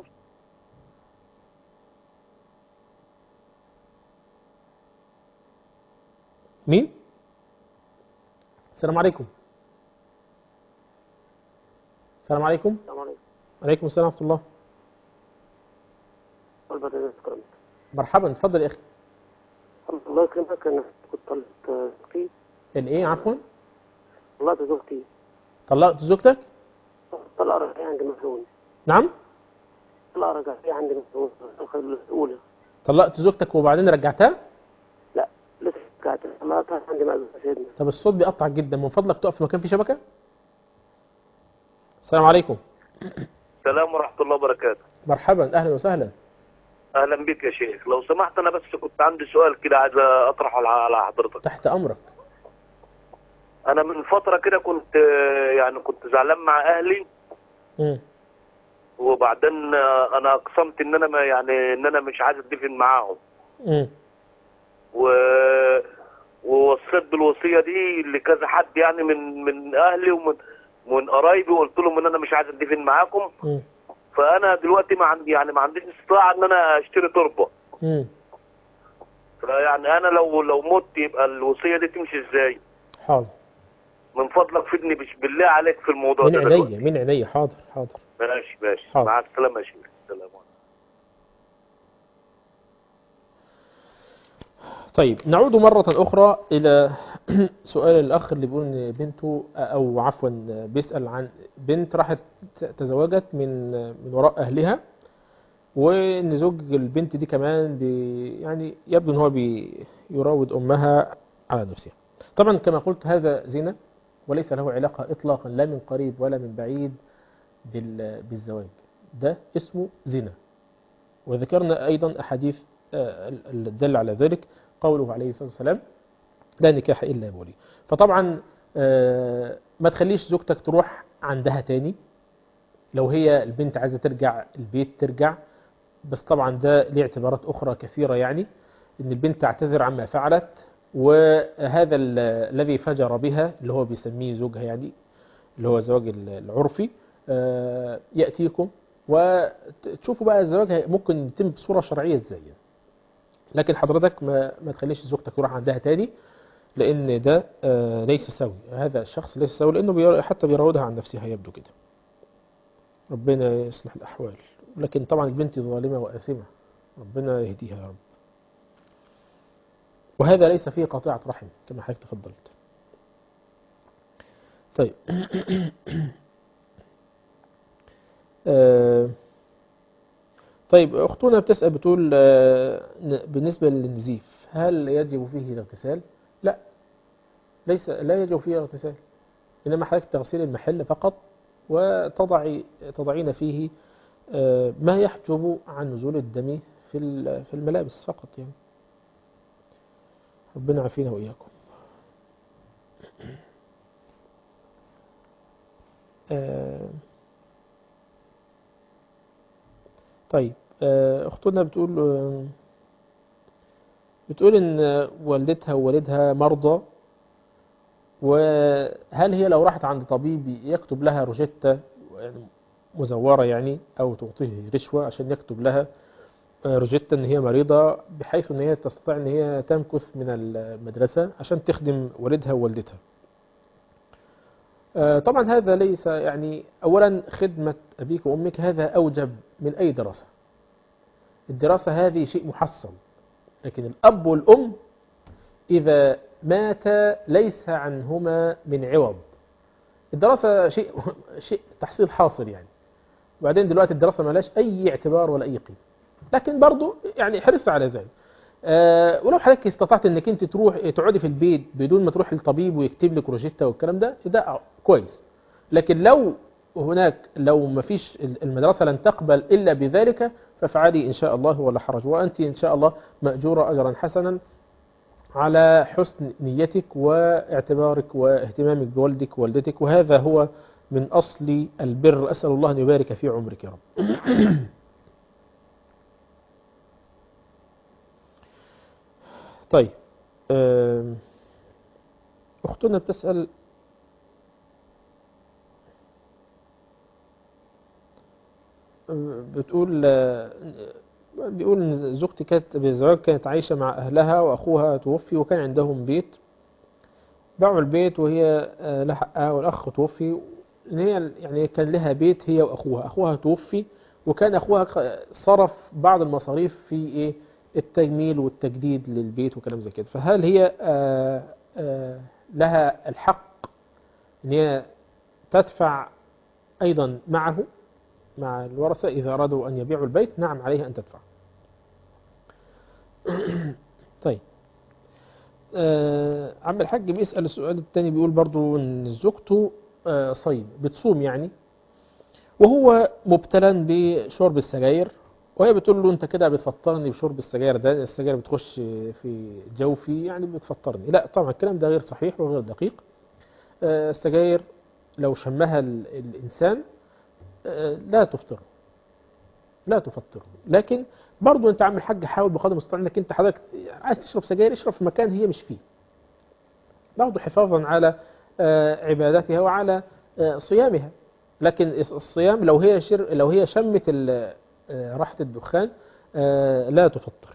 مين؟ السلام عليكم السلام عليكم السلام عليكم عليكم السلام ورحمة الله والبرنامج كرمت مرحبا اتفضل يا أخي الله يكرمك انا كنت طلقت زوجتي الإيه عفوا؟ طلقت زوجتي طلقت زوجتك؟ طلقة رجعية عند مهزون نعم؟ طلقة رجعية عند مهزون الخلية الأولى طلقت زوجتك وبعدين رجعتها؟ لا لسه قاعد طلقتها عند مأذون سيدنا طب الصوت بيقطع جدا من فضلك تقف في مكان فيه شبكة؟ السلام عليكم السلام ورحمة الله وبركاته مرحبا أهلا وسهلا أهلا بك يا شيخ لو سمحت أنا بس كنت عندي سؤال كده عايز أطرحه على- على حضرتك تحت أمرك أنا من فترة كده كنت آه، يعني كنت زعلان مع أهلي مم. وبعدين آه، أنا أقسمت إن أنا ما يعني إن أنا مش عايز أتدفن معاهم مم. و ووصيت بالوصية دي لكذا حد يعني من من أهلي ومن من قرايبي وقلت لهم إن أنا مش عايز أتدفن معاكم مم. فأنا دلوقتي ما عندي يعني ما عنديش استطاعة إن أنا أشتري تربة مم. فيعني أنا لو لو مت يبقى الوصية دي تمشي إزاي؟ حاضر من فضلك فدني بش بالله عليك في الموضوع من ده دلوقتي. عينيا من عينيا حاضر حاضر ماشي ماشي حاضر. مع السلامة يا شيخ السلام عليكم طيب نعود مرة أخرى إلى سؤال الأخ اللي بيقول إن بنته أو عفوا بيسأل عن بنت راحت تزوجت من من وراء أهلها وإن زوج البنت دي كمان بي يعني يبدو إن هو بيراود أمها على نفسها. طبعا كما قلت هذا زنا وليس له علاقة إطلاقا لا من قريب ولا من بعيد بال- بالزواج. ده اسمه زنا. وذكرنا أيضا أحاديث آه، الدل على ذلك قوله عليه الصلاة والسلام لا نكاح إلا بولي فطبعا آه، ما تخليش زوجتك تروح عندها تاني لو هي البنت عايزة ترجع البيت ترجع بس طبعا ده ليه اعتبارات أخرى كثيرة يعني إن البنت تعتذر عما فعلت وهذا ال- الذي فجر بها اللي هو بيسميه زوجها يعني اللي هو الزواج العرفي آه، يأتيكم وتشوفوا بقى الزواج هي- ممكن يتم بصورة شرعية ازاي يعني. لكن حضرتك ما, ما تخليش زوجتك تروح عندها تاني لان ده آه، ليس سوي هذا الشخص ليس سوي لانه بيرا- حتى بيراودها عن نفسها يبدو كده ربنا يصلح الاحوال لكن طبعا البنت ظالمة وآثمة ربنا يهديها يا رب وهذا ليس فيه قطيعة رحم كما حضرتك تفضلت طيب آه، طيب أختنا بتسأل بتقول آه، ن- بالنسبة للنزيف هل يجب فيه الاغتسال؟ لا ليس لا يجب فيه الاغتسال إنما حضرتك تغسيل المحل فقط وتضعي تضعين فيه آه، ما يحجب عن نزول الدم في ال- في الملابس فقط يعني ربنا يعافينا وإياكم آه، طيب آه، أختنا بتقول آه، بتقول إن والدتها ووالدها مرضى وهل هي لو راحت عند طبيب يكتب لها روجيتا يعني مزورة يعني أو تعطيه رشوة عشان يكتب لها آه، روجيتا إن هي مريضة بحيث إن هي تستطيع إن هي تمكث من المدرسة عشان تخدم والدها ووالدتها آه، طبعا هذا ليس يعني أولا خدمة أبيك وأمك هذا أوجب من أي دراسة الدراسة هذه شيء محصل لكن الأب والأم إذا مات ليس عنهما من عوض الدراسة شيء شيء تحصيل حاصل يعني وبعدين دلوقتي الدراسة ما لهاش أي اعتبار ولا أي قيمة لكن برضو يعني حرص على ذلك أه ولو حضرتك استطعت انك انت تروح تقعدي في البيت بدون ما تروح للطبيب ويكتب لك روجيتا والكلام ده ده كويس لكن لو هناك لو ما فيش المدرسة لن تقبل إلا بذلك فافعلي إن شاء الله ولا حرج وأنت إن شاء الله مأجورة أجرا حسنا على حسن نيتك واعتبارك واهتمامك بوالدك ووالدتك وهذا هو من أصل البر أسأل الله أن يبارك في عمرك يا رب طيب آم، أختنا بتسأل بتقول بيقول ان زوجتي كانت بالزواج كانت عايشة مع أهلها وأخوها توفي وكان عندهم بيت باعوا البيت وهي آه، لها حقها والأخ توفي إن هي يعني كان لها بيت هي وأخوها أخوها توفي وكان أخوها خ- صرف بعض المصاريف في إيه التجميل والتجديد للبيت وكلام زي كده فهل هي آه، آه، لها الحق إن هي تدفع أيضا معه مع الورثة إذا أرادوا أن يبيعوا البيت نعم عليها أن تدفع طيب آه عم الحاج بيسأل السؤال الثاني بيقول برضو ان زوجته آه صيم بتصوم يعني وهو مبتلى بشرب السجاير وهي بتقول له انت كده بتفطرني بشرب السجاير ده السجاير بتخش في جوفي يعني بتفطرني لا طبعا الكلام ده غير صحيح وغير دقيق آه السجاير لو شمها ال- الإنسان آه لا تفطر لا تفطر لكن برضو انت عم الحاج حاول بقدر المستطاع انك انت حضرتك عايز تشرب سجاير اشرب في مكان هي مش فيه برضو حفاظا على آه، عبادتها وعلى آه، صيامها لكن الص- الصيام لو هي شر لو هي شمت ال- آه، ريحه الدخان آه، لا تفطر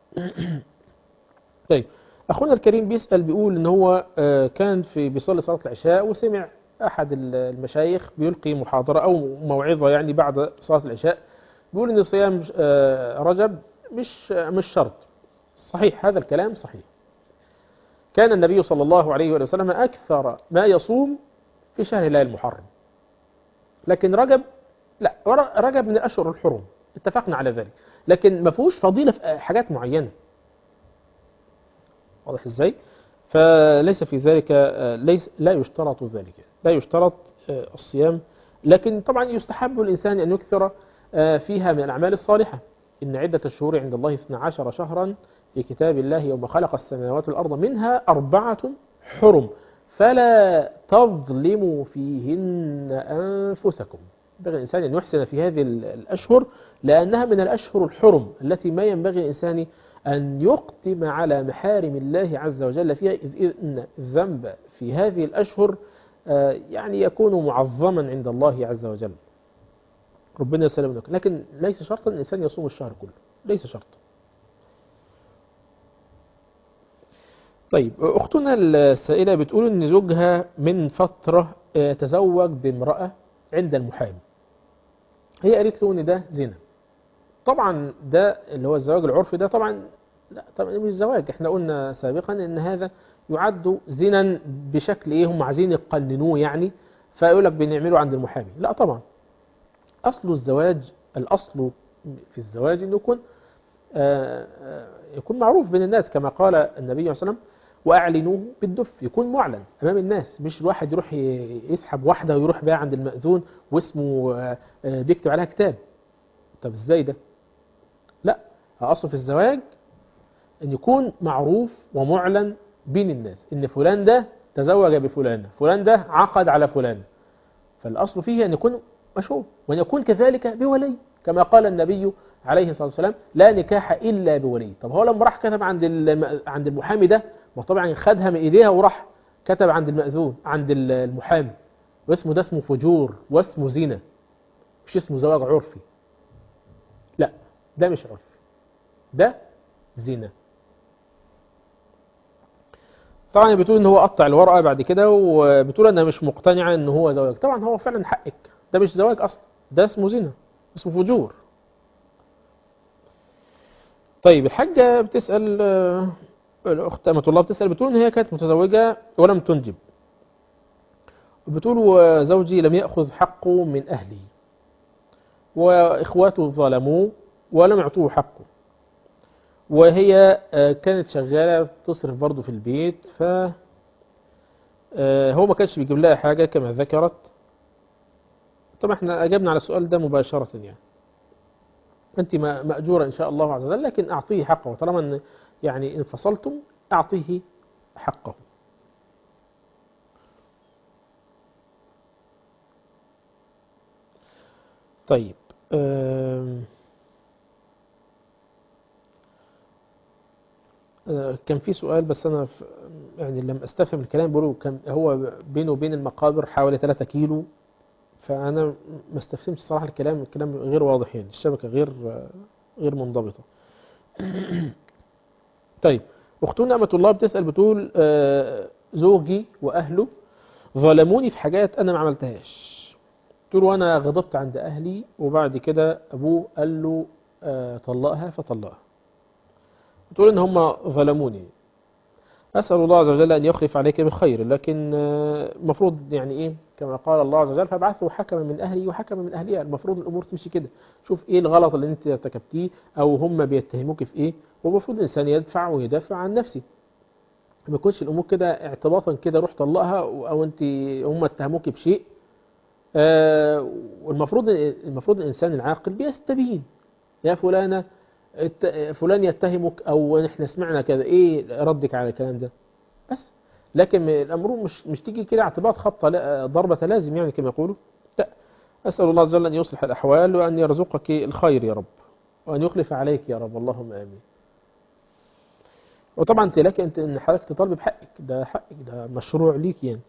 طيب اخونا الكريم بيسال بيقول ان هو آه، كان في بيصلي صلاه العشاء وسمع احد ال- المشايخ بيلقي محاضره او موعظه يعني بعد صلاه العشاء بيقول ان صيام آه، رجب مش آه، مش شرط صحيح هذا الكلام صحيح كان النبي صلى الله عليه وآله وسلم أكثر ما يصوم في شهر الله المحرم لكن رجب لا ور- رجب من الأشهر الحرم اتفقنا على ذلك لكن ما فيهوش فضيلة في حاجات معينة واضح ازاي فليس في ذلك آه، ليس لا يشترط ذلك لا يشترط آه، الصيام لكن طبعا يستحب الإنسان أن يكثر آه، فيها من الأعمال الصالحة إن عدة الشهور عند الله 12 شهرا في كتاب الله يوم خلق السماوات والأرض منها أربعة حرم فلا تظلموا فيهن أنفسكم ينبغي الإنسان أن يحسن في هذه ال- الأشهر لأنها من الأشهر الحرم التي ما ينبغي الإنسان أن يقدم على محارم الله عز وجل فيها إذ إن الذنب في هذه الأشهر آه، يعني يكون معظما عند الله عز وجل ربنا يسلمنا لكن ليس شرطا أن الإنسان يصوم الشهر كله ليس شرطا طيب أختنا السائلة بتقول إن زوجها من فترة آه، تزوج بامرأة عند المحامي هي قالت له إن ده زنا طبعا ده اللي هو الزواج العرفي ده طبعا لا طبعا مش زواج احنا قلنا سابقا ان هذا يعد زنا بشكل ايه هم عايزين يقننوه يعني فيقول لك بنعمله عند المحامي لا طبعا اصل الزواج الاصل في الزواج انه يكون آه، آه، يكون معروف بين الناس كما قال النبي صلى الله عليه وسلم واعلنوه بالدف يكون معلن امام الناس مش الواحد يروح ي- يسحب واحده ويروح بيها عند المأذون واسمه آه، آه، بيكتب عليها كتاب طب ازاي ده لا اصل في الزواج ان يكون معروف ومعلن بين الناس ان فلان ده تزوج بفلانة فلان ده عقد على فلان فالاصل فيه ان يكون مشهور وان يكون كذلك بولي كما قال النبي عليه الصلاه والسلام لا نكاح الا بولي طب هو لما راح كتب عند الم- عند المحامي ده ما طبعا خدها من ايديها وراح كتب عند المأذون عند ال- المحامي واسمه ده اسمه فجور واسمه زنا مش اسمه زواج عرفي لا ده مش عرفي ده زنا طبعا هي بتقول ان هو قطع الورقه بعد كده وبتقول انها مش مقتنعه ان هو زواج طبعا هو فعلا حقك ده مش زواج اصلا ده اسمه زنا اسمه فجور طيب الحاجه بتسال آه، الاخت امه الله بتسال بتقول ان هي كانت متزوجه ولم تنجب بتقول وزوجي لم ياخذ حقه من اهلي واخواته ظلموه ولم يعطوه حقه وهي آه، كانت شغالة تصرف برضه في البيت ف آه، هو ما كانش بيجيب لها حاجة كما ذكرت طبعا احنا أجبنا على السؤال ده مباشرة يعني أنت ما- مأجورة إن شاء الله عز وجل لكن أعطيه حقه طالما أن يعني انفصلتم أعطيه حقه طيب آم، آه، كان في سؤال بس أنا ف- يعني لم أستفهم الكلام بيقولوا كان هو بينه وبين المقابر حوالي 3 كيلو فأنا ما استفهمش صراحة الكلام الكلام غير واضح يعني الشبكة غير آه، غير منضبطة طيب أختنا أمة الله بتسأل بتقول آه، زوجي وأهله ظلموني في حاجات أنا ما عملتهاش تقول وأنا غضبت عند أهلي وبعد كده أبوه قال له آه، طلقها فطلقها تقول إن هم ظلموني أسأل الله عز وجل أن يخلف عليك بالخير لكن آه، المفروض يعني إيه كما قال الله عز وجل فبعثوا حكما من أهلي وحكما من أهلها المفروض الأمور تمشي كده شوف إيه الغلط اللي أنت ارتكبتيه أو هم بيتهموك في إيه والمفروض الإنسان يدفع ويدافع عن نفسه ما يكونش الأمور كده اعتباطا كده روح طلقها أو أنت هم اتهموك بشيء آه، والمفروض المفروض الإنسان العاقل بيستبين يا فلانة الت- فلان يتهمك او احنا سمعنا كذا ايه ردك على الكلام ده بس لكن الامر مش مش تيجي كده اعتباط خبطه لا ضربه لازم يعني كما يقولوا لا اسال الله عز وجل ان يصلح الاحوال وان يرزقك الخير يا رب وان يخلف عليك يا رب اللهم امين وطبعا انت لك انت ان حضرتك تطالب بحقك ده حقك ده مشروع ليك يعني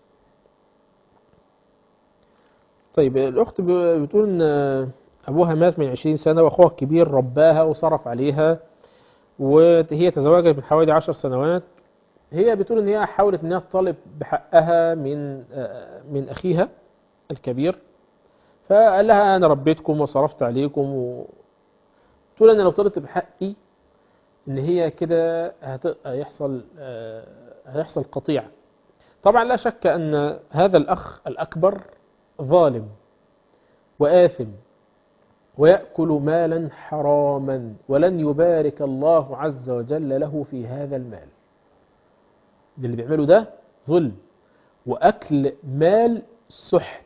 طيب الأخت ب- بتقول إن أبوها مات من 20 سنة وأخوها الكبير رباها وصرف عليها وهي تزوجت من حوالي 10 سنوات هي بتقول إن هي حاولت إنها تطالب بحقها من آه، من أخيها الكبير فقال لها أنا ربيتكم وصرفت عليكم و... تقول أنا لو طلبت بحقي إن هي كده هت- هيحصل آه، هيحصل قطيعة طبعا لا شك أن هذا الأخ الأكبر ظالم وآثم ويأكل مالا حراما ولن يبارك الله عز وجل له في هذا المال ده اللي بيعمله ده ظلم وأكل مال سحت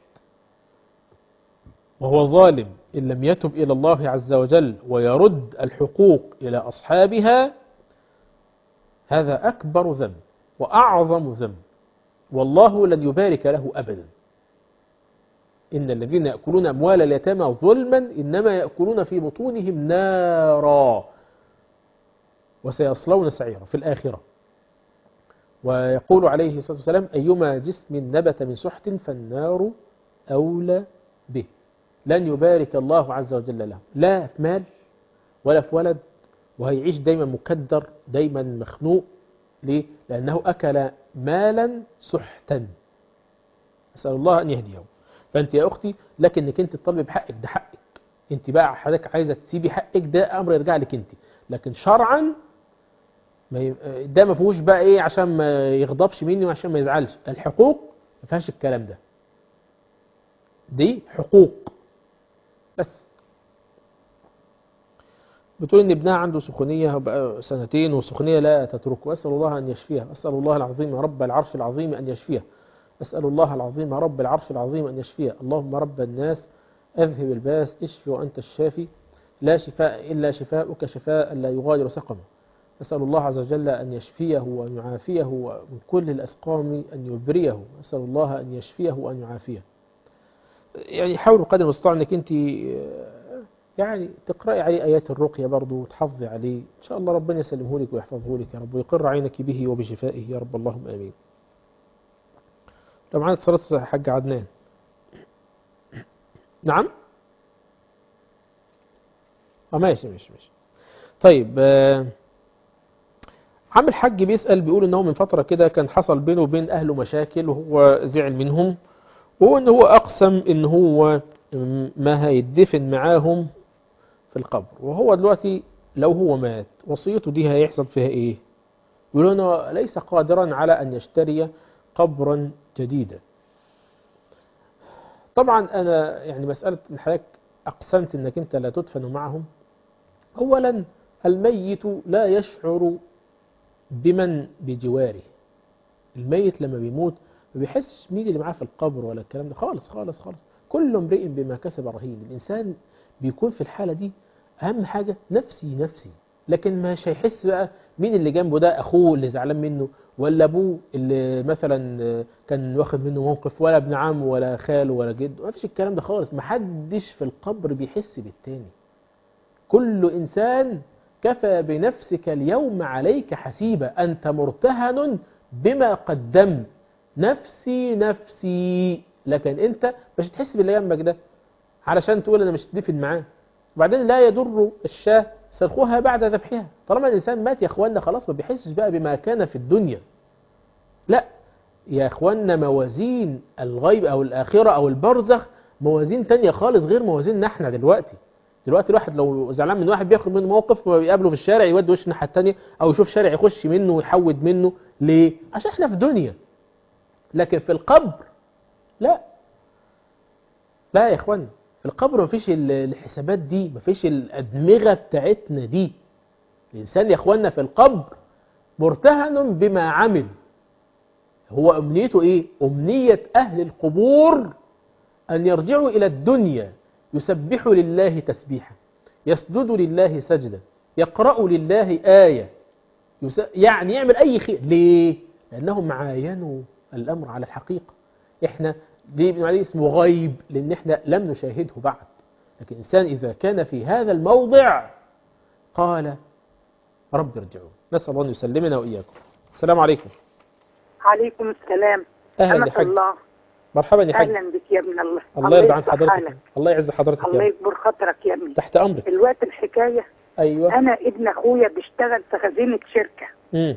وهو ظالم إن لم يتب إلى الله عز وجل ويرد الحقوق إلى أصحابها هذا أكبر ذنب وأعظم ذنب والله لن يبارك له أبدا إن الذين يأكلون أموال اليتامى ظلما إنما يأكلون في بطونهم نارا وسيصلون سعيرا في الآخرة ويقول عليه الصلاة والسلام أيما جسم نبت من سحت فالنار أولى به لن يبارك الله عز وجل له لا في مال ولا في ولد وهيعيش دايما مكدر دايما مخنوق ليه؟ لأنه أكل مالا سحتا أسأل الله أن يهديه فأنت يا أختي لك أنك أنت تطلبي بحقك ده حقك أنت بقى حضرتك عايزة تسيبي حقك ده أمر يرجع لك أنت لكن شرعا ما ي- ده ما فيهوش بقى إيه عشان ما يغضبش مني وعشان ما يزعلش الحقوق ما فيهاش الكلام ده دي حقوق بس بتقول ان ابنها عنده سخونيه بقى سنتين والسخونيه لا تتركه اسال الله ان يشفيها اسال الله العظيم رب العرش العظيم ان يشفيها اسال الله العظيم رب العرش العظيم ان يشفيها اللهم رب الناس اذهب الباس اشفي وانت الشافي لا شفاء الا شفاؤك شفاء لا يغادر سقما اسال الله عز وجل ان يشفيه وان يعافيه ومن كل الاسقام ان يبريه اسال الله ان يشفيه وان يعافيه يعني حاولوا قدر المستطاع انك انت يعني تقرأي عليه آيات الرقية برضو وتحافظي عليه إن شاء الله ربنا يسلمه لك ويحفظه لك يا رب ويقر عينك به وبشفائه يا رب اللهم آمين لو معانا اتصالات حاج عدنان نعم اه ماشي ماشي ماشي طيب آه عم الحاج بيسأل بيقول ان هو من فترة كده كان حصل بينه وبين اهله مشاكل وهو زعل منهم وهو ان هو اقسم ان هو ما هيدفن معاهم في القبر وهو دلوقتي لو هو مات وصيته دي هيحصل فيها ايه يقول انه ليس قادرا على ان يشتري قبرا جديدا طبعا انا يعني مسألة ان حضرتك اقسمت انك انت لا تدفن معهم اولا الميت لا يشعر بمن بجواره الميت لما بيموت ما بيحسش مين اللي معاه في القبر ولا الكلام ده خالص خالص خالص كل امرئ بما كسب رهين الانسان بيكون في الحالة دي اهم حاجة نفسي نفسي لكن مش هيحس بقى مين اللي جنبه ده اخوه اللي زعلان منه ولا ابوه اللي مثلا كان واخد منه موقف ولا ابن عمه ولا خاله ولا جده ما فيش الكلام ده خالص محدش في القبر بيحس بالتاني كل انسان كفى بنفسك اليوم عليك حسيبا أنت مرتهن بما قدمت نفسي نفسي لكن أنت مش تحس باللي جنبك ده علشان تقول أنا مش دفن معاه وبعدين لا يضر الشاه سلخوها بعد ذبحها طالما الإنسان مات يا أخوانا خلاص ما بيحسش بقى بما كان في الدنيا لا يا أخوانا موازين الغيب أو الآخرة أو البرزخ موازين تانية خالص غير موازيننا احنا دلوقتي دلوقتي الواحد لو زعلان من واحد بياخد منه موقف ما بيقابله في الشارع يودي وش الناحيه الثانيه او يشوف شارع يخش منه ويحود منه ليه عشان احنا في دنيا لكن في القبر لا لا يا اخوان في القبر ما فيش الحسابات دي ما فيش الادمغه بتاعتنا دي الانسان يا اخواننا في القبر مرتهن بما عمل هو امنيته ايه امنيه اهل القبور ان يرجعوا الى الدنيا يسبح لله تسبيحا يسجد لله سجدا يقرأ لله آية يس... يعني يعمل أي خير ليه؟ لأنهم عاينوا الأمر على الحقيقة إحنا ليه بنقول عليه اسمه غيب لأن إحنا لم نشاهده بعد لكن الإنسان إذا كان في هذا الموضع قال رب ارجعون نسأل الله أن يسلمنا وإياكم السلام عليكم عليكم السلام أهلا أمة يا حاج الله مرحبا يا حاج أهلا بك يا ابن الله الله يرضى عن يصلح حضرتك حالك. الله يعز حضرتك الله يا رب. يكبر خاطرك يا ابني تحت أمرك الوقت الحكاية أيوه أنا ابن أخويا بيشتغل في خزينة شركة مم.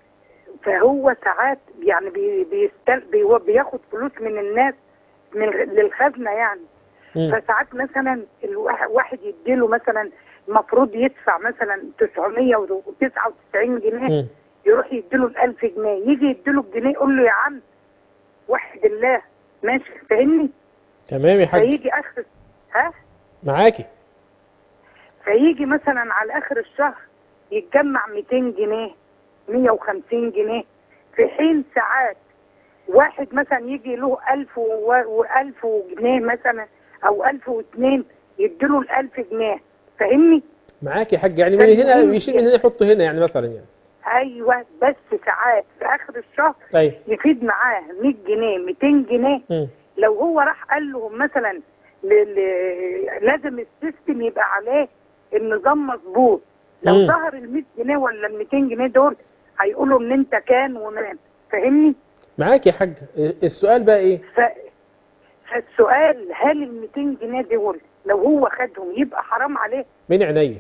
فهو ساعات يعني بي بيستل بي هو بياخد فلوس من الناس من الغ- للخزنة يعني مم. فساعات مثلا الواحد واحد يديله مثلا المفروض يدفع مثلا 999 جنيه مم. يروح يديله ال 1000 جنيه يجي يديله الجنيه يقول له يا عم وحد الله ماشي فاهمني تمام يا حاج فيجي اخر ها معاكي فيجي مثلا على اخر الشهر يتجمع 200 جنيه 150 جنيه في حين ساعات واحد مثلا يجي له 1000 و1000 جنيه مثلا او 1002 يديله ال 1000 جنيه فاهمني؟ معاكي يا حاج يعني من هنا يشيل من هنا يحط هنا يعني مثلا يعني ايوه بس ساعات في اخر الشهر أيوه يفيد معاه 100 جنيه 200 جنيه مم. لو هو راح قال لهم مثلا ل... ل... لازم السيستم يبقى عليه النظام مظبوط لو مم. ظهر ال 100 جنيه ولا ال 200 جنيه دول هيقولوا ان انت كان ونام فاهمني؟ معاكي يا حاج السؤال بقى ايه ف... فالسؤال هل ال 200 جنيه دول لو هو خدهم يبقى حرام عليه من عينيا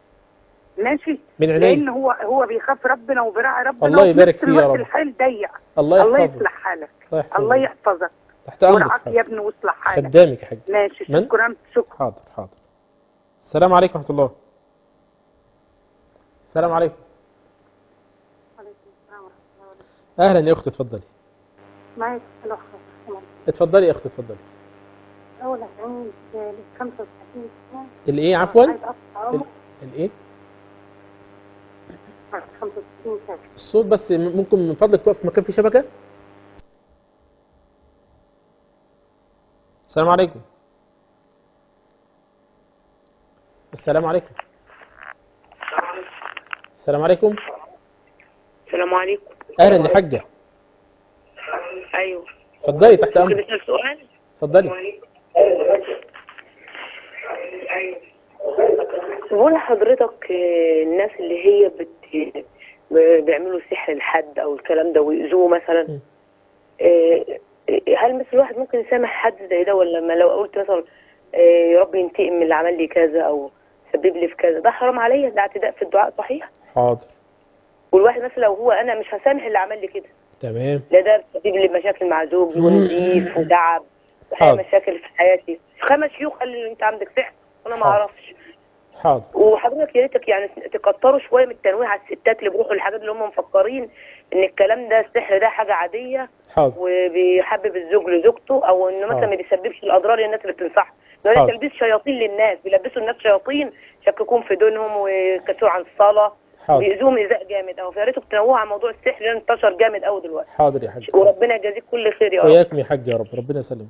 ماشي من عينيا. لان هو هو بيخاف ربنا وبيراعي ربنا الله وفي يبارك نفس فيه يا الوقت رب. الحال ضيق الله الله يحفظك. يصلح حالك الله يحفظك. الله يحفظك تحت امرك ورعاك حاضر. يا ابني واصلح حالك خدامك يا حاج ماشي من؟ شكرا شكرا حاضر حاضر السلام عليكم ورحمة الله السلام عليكم اهلا يا اختي اتفضلي معك الأخ اتفضلي يا اختي اتفضلي أول عند 35 سنة الايه عفوا عايز أقطع ال- عمر الايه 65 سنة الصوت بس م- ممكن من فضلك تقف في مكان فيه شبكة السلام عليكم السلام عليكم السلام عليكم السلام عليكم اهلا يا حاجة ايوه اتفضلي تحت ممكن امرك نسال سؤال اتفضلي بقول لحضرتك آه، الناس اللي هي بت ب- بيعملوا سحر لحد او الكلام ده ويؤذوه مثلا آه، هل مثل الواحد ممكن يسامح حد زي ده ولا لما لو قلت مثلا آه، يا رب ينتقم من اللي عمل لي كذا او سبب لي في كذا ده حرام عليا ده اعتداء في الدعاء صحيح حاضر والواحد مثلا لو هو انا مش هسامح اللي عمل لي كده تمام لا ده بيجيب لي مشاكل مع زوجي ونزيف وتعب حاضر. وحاجة مشاكل في حياتي خمس شيوخ قال لي انت عندك سحر وانا ما حاضر. اعرفش حاضر وحضرتك يا ريتك يعني تكتروا شويه من التنويه على الستات اللي بيروحوا الحاجات اللي هم مفكرين ان الكلام ده السحر ده حاجه عاديه حاضر وبيحبب الزوج لزوجته او انه مثلا حاضر. ما بيسببش الاضرار للناس اللي بتنصحه ده حاضر. تلبيس شياطين للناس بيلبسوا الناس شياطين شككوهم في دينهم ويكسروا عن الصلاه حاضر. بيأذوهم ايذاء جامد قوي فيا ريتوا تنوهوا على موضوع السحر لان انتشر جامد قوي دلوقتي حاضر يا حاج وربنا يجازيك كل خير يا رب وياكم يا حاج يا رب ربنا يسلمك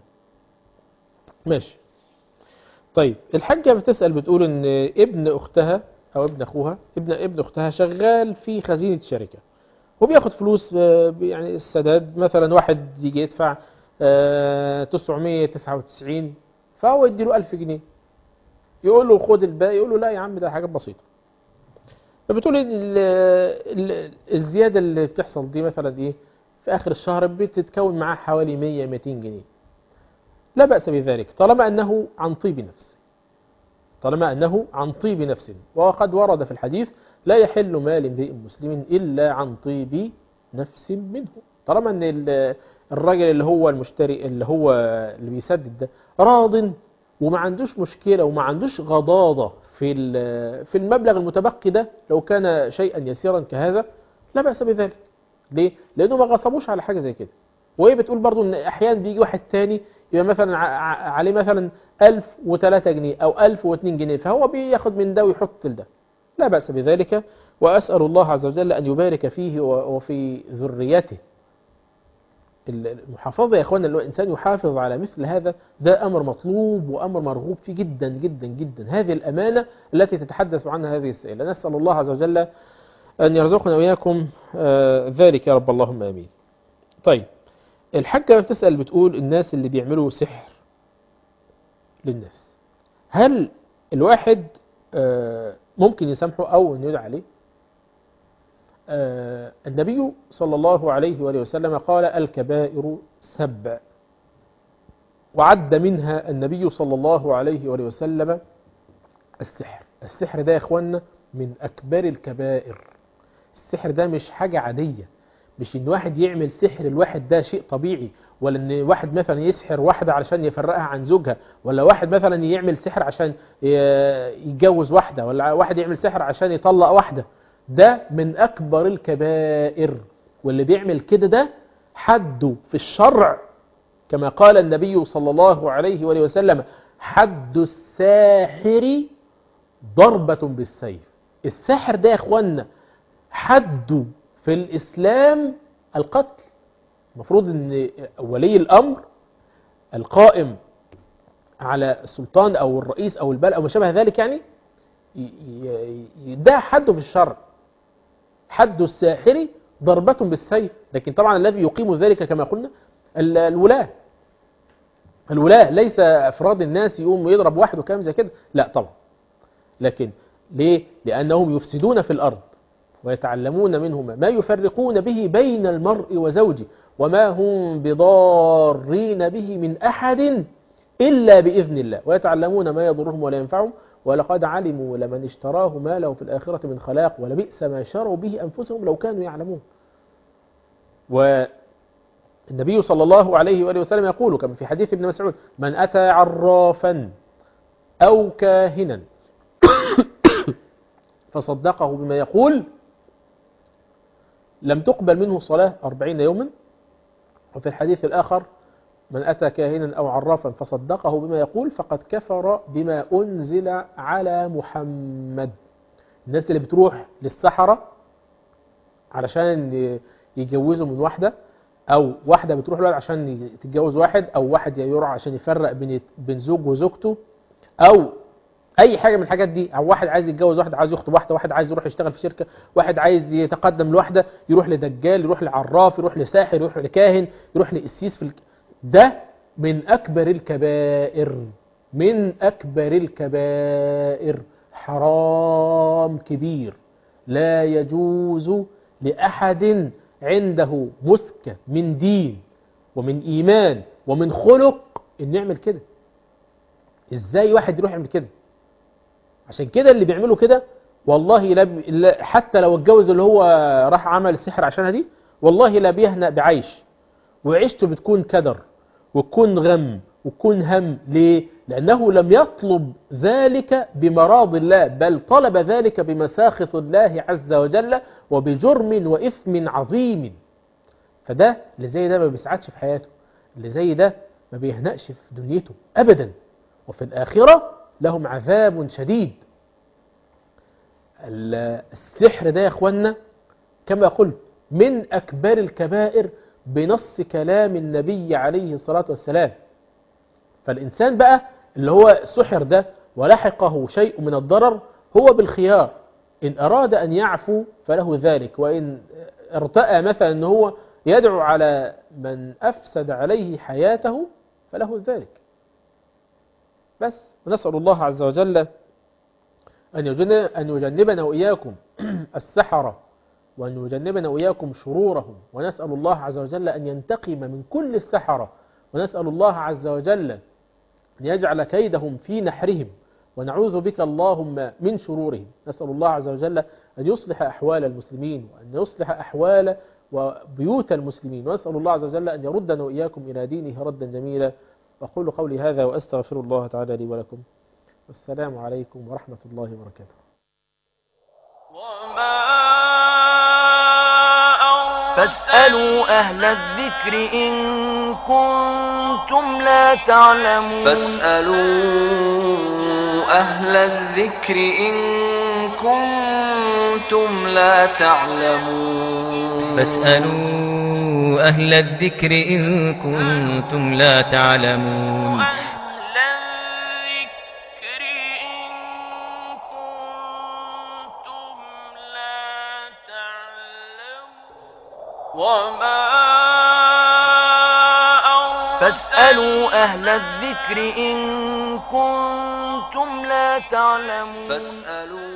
ماشي طيب الحاجة بتسأل بتقول ان ابن اختها او ابن اخوها ابن ابن اختها شغال في خزينة شركة وبياخد فلوس آه، يعني السداد مثلا واحد يجي يدفع آه، 999 فهو يديله 1000 جنيه يقول له خد الباقي يقول له لا يا عم ده حاجات بسيطة فبتقول إن ال- ال- الزيادة اللي بتحصل دي مثلا ايه في اخر الشهر بتتكون معاه حوالي 100 200 جنيه لا بأس بذلك طالما أنه عن طيب نفس طالما أنه عن طيب نفس وقد ورد في الحديث لا يحل مال امرئ مسلم إلا عن طيب نفس منه طالما أن ال- الراجل اللي هو المشتري اللي هو اللي بيسدد ده راض وما عندوش مشكلة وما عندوش غضاضة في ال- في المبلغ المتبقي ده لو كان شيئا يسيرا كهذا لا بأس بذلك ليه؟ لأنه ما غصبوش على حاجة زي كده وهي بتقول برضو ان احيانا بيجي واحد تاني يبقى مثلا ع- ع- عليه مثلا 1003 جنيه او 1002 جنيه فهو بياخد من ده ويحط لده لا بأس بذلك وأسأل الله عز وجل أن يبارك فيه و- وفي ذريته المحافظة يا أخوانا اللي هو الإنسان يحافظ على مثل هذا ده أمر مطلوب وأمر مرغوب فيه جدا جدا جدا هذه الأمانة التي تتحدث عنها هذه السائلة نسأل الله عز وجل أن يرزقنا وإياكم آه، ذلك يا رب اللهم آمين طيب الحاجة بتسأل بتقول الناس اللي بيعملوا سحر للناس هل الواحد آه، ممكن يسامحه أو أن يدعى عليه آه، النبي صلى الله عليه وآله وسلم قال الكبائر سبع وعد منها النبي صلى الله عليه وآله وسلم السحر السحر ده يا إخوانا من أكبر الكبائر السحر ده مش حاجة عادية مش ان واحد يعمل سحر الواحد ده شيء طبيعي ولا ان واحد مثلا يسحر واحدة علشان يفرقها عن زوجها ولا واحد مثلا يعمل سحر عشان ي- يتجوز واحدة ولا واحد يعمل سحر عشان يطلق واحدة ده من اكبر الكبائر واللي بيعمل كده ده حده في الشرع كما قال النبي صلى الله عليه وآله وسلم حد الساحر ضربة بالسيف الساحر ده يا اخوانا حده في الإسلام القتل المفروض أن ولي الأمر القائم على السلطان أو الرئيس أو البلد أو ما شابه ذلك يعني ي- ي- ي- ده حده في الشرع حد الساحر ضربة بالسيف لكن طبعا الذي يقيم ذلك كما قلنا ال- الولاة الولاة ليس أفراد الناس يقوم يضرب واحد وكلام زي كده لا طبعا لكن ليه؟ لأنهم يفسدون في الأرض ويتعلمون منهما ما يفرقون به بين المرء وزوجه وما هم بضارين به من أحد إلا بإذن الله ويتعلمون ما يضرهم ولا ينفعهم ولقد علموا لمن اشتراه ما له في الآخرة من خلاق ولبئس ما شروا به أنفسهم لو كانوا يعلمون والنبي صلى الله عليه وآله وسلم يقول كما في حديث ابن مسعود من أتى عرافا أو كاهنا فصدقه بما يقول لم تقبل منه صلاة أربعين يوما وفي الحديث الآخر من أتى كاهنا أو عرافا فصدقه بما يقول فقد كفر بما أنزل على محمد الناس اللي بتروح للسحرة علشان يجوزوا من واحدة أو واحدة بتروح لواحد عشان تتجوز واحد أو واحد يروح عشان يفرق بين بين زوج وزوجته أو اي حاجه من الحاجات دي او واحد عايز يتجوز واحده عايز يخطب واحده واحد عايز يروح يشتغل في شركه واحد عايز يتقدم لواحده يروح لدجال يروح لعراف يروح لساحر يروح لكاهن يروح لقسيس في الك... ده من اكبر الكبائر من اكبر الكبائر حرام كبير لا يجوز لاحد عنده مسكه من دين ومن ايمان ومن خلق انه يعمل كده ازاي واحد يروح يعمل كده عشان كده اللي بيعملوا كده والله لا بي... لا- حتى لو اتجوز اللي هو راح عمل السحر عشانها دي والله لا بيهنأ بعيش وعيشته بتكون كدر وتكون غم وتكون هم ليه؟ لأنه لم يطلب ذلك بمراض الله بل طلب ذلك بمساخط الله عز وجل وبجرم وإثم عظيم فده اللي زي ده ما بيسعدش في حياته اللي زي ده ما بيهنأش في دنيته أبدا وفي الآخرة لهم عذاب شديد ال- السحر ده يا اخوانا كما قلت من أكبر الكبائر بنص كلام النبي عليه الصلاة والسلام فالإنسان بقى اللي هو سحر ده ولحقه شيء من الضرر هو بالخيار إن أراد أن يعفو فله ذلك وإن ارتأى مثلا أنه هو يدعو على من أفسد عليه حياته فله ذلك بس ونسأل الله عز وجل أن يجن- أن يجنبنا وإياكم السحرة وأن يجنبنا وإياكم شرورهم ونسأل الله عز وجل أن ينتقم من كل السحرة ونسأل الله عز وجل أن يجعل كيدهم في نحرهم ونعوذ بك اللهم من شرورهم نسأل الله عز وجل أن يصلح أحوال المسلمين وأن يصلح أحوال وبيوت المسلمين ونسأل الله عز وجل أن يردنا وإياكم إلى دينه ردا جميلا أقول قولي هذا وأستغفر الله تعالى لي ولكم والسلام عليكم ورحمة الله وبركاته فاسألوا أهل الذكر إن كنتم لا تعلمون فاسألوا أهل الذكر إن كنتم لا تعلمون فاسألوا أهل الذكر إن كنتم لا تعلمون وما فاسألوا أهل الذكر إن كنتم لا تعلمون فاسألوا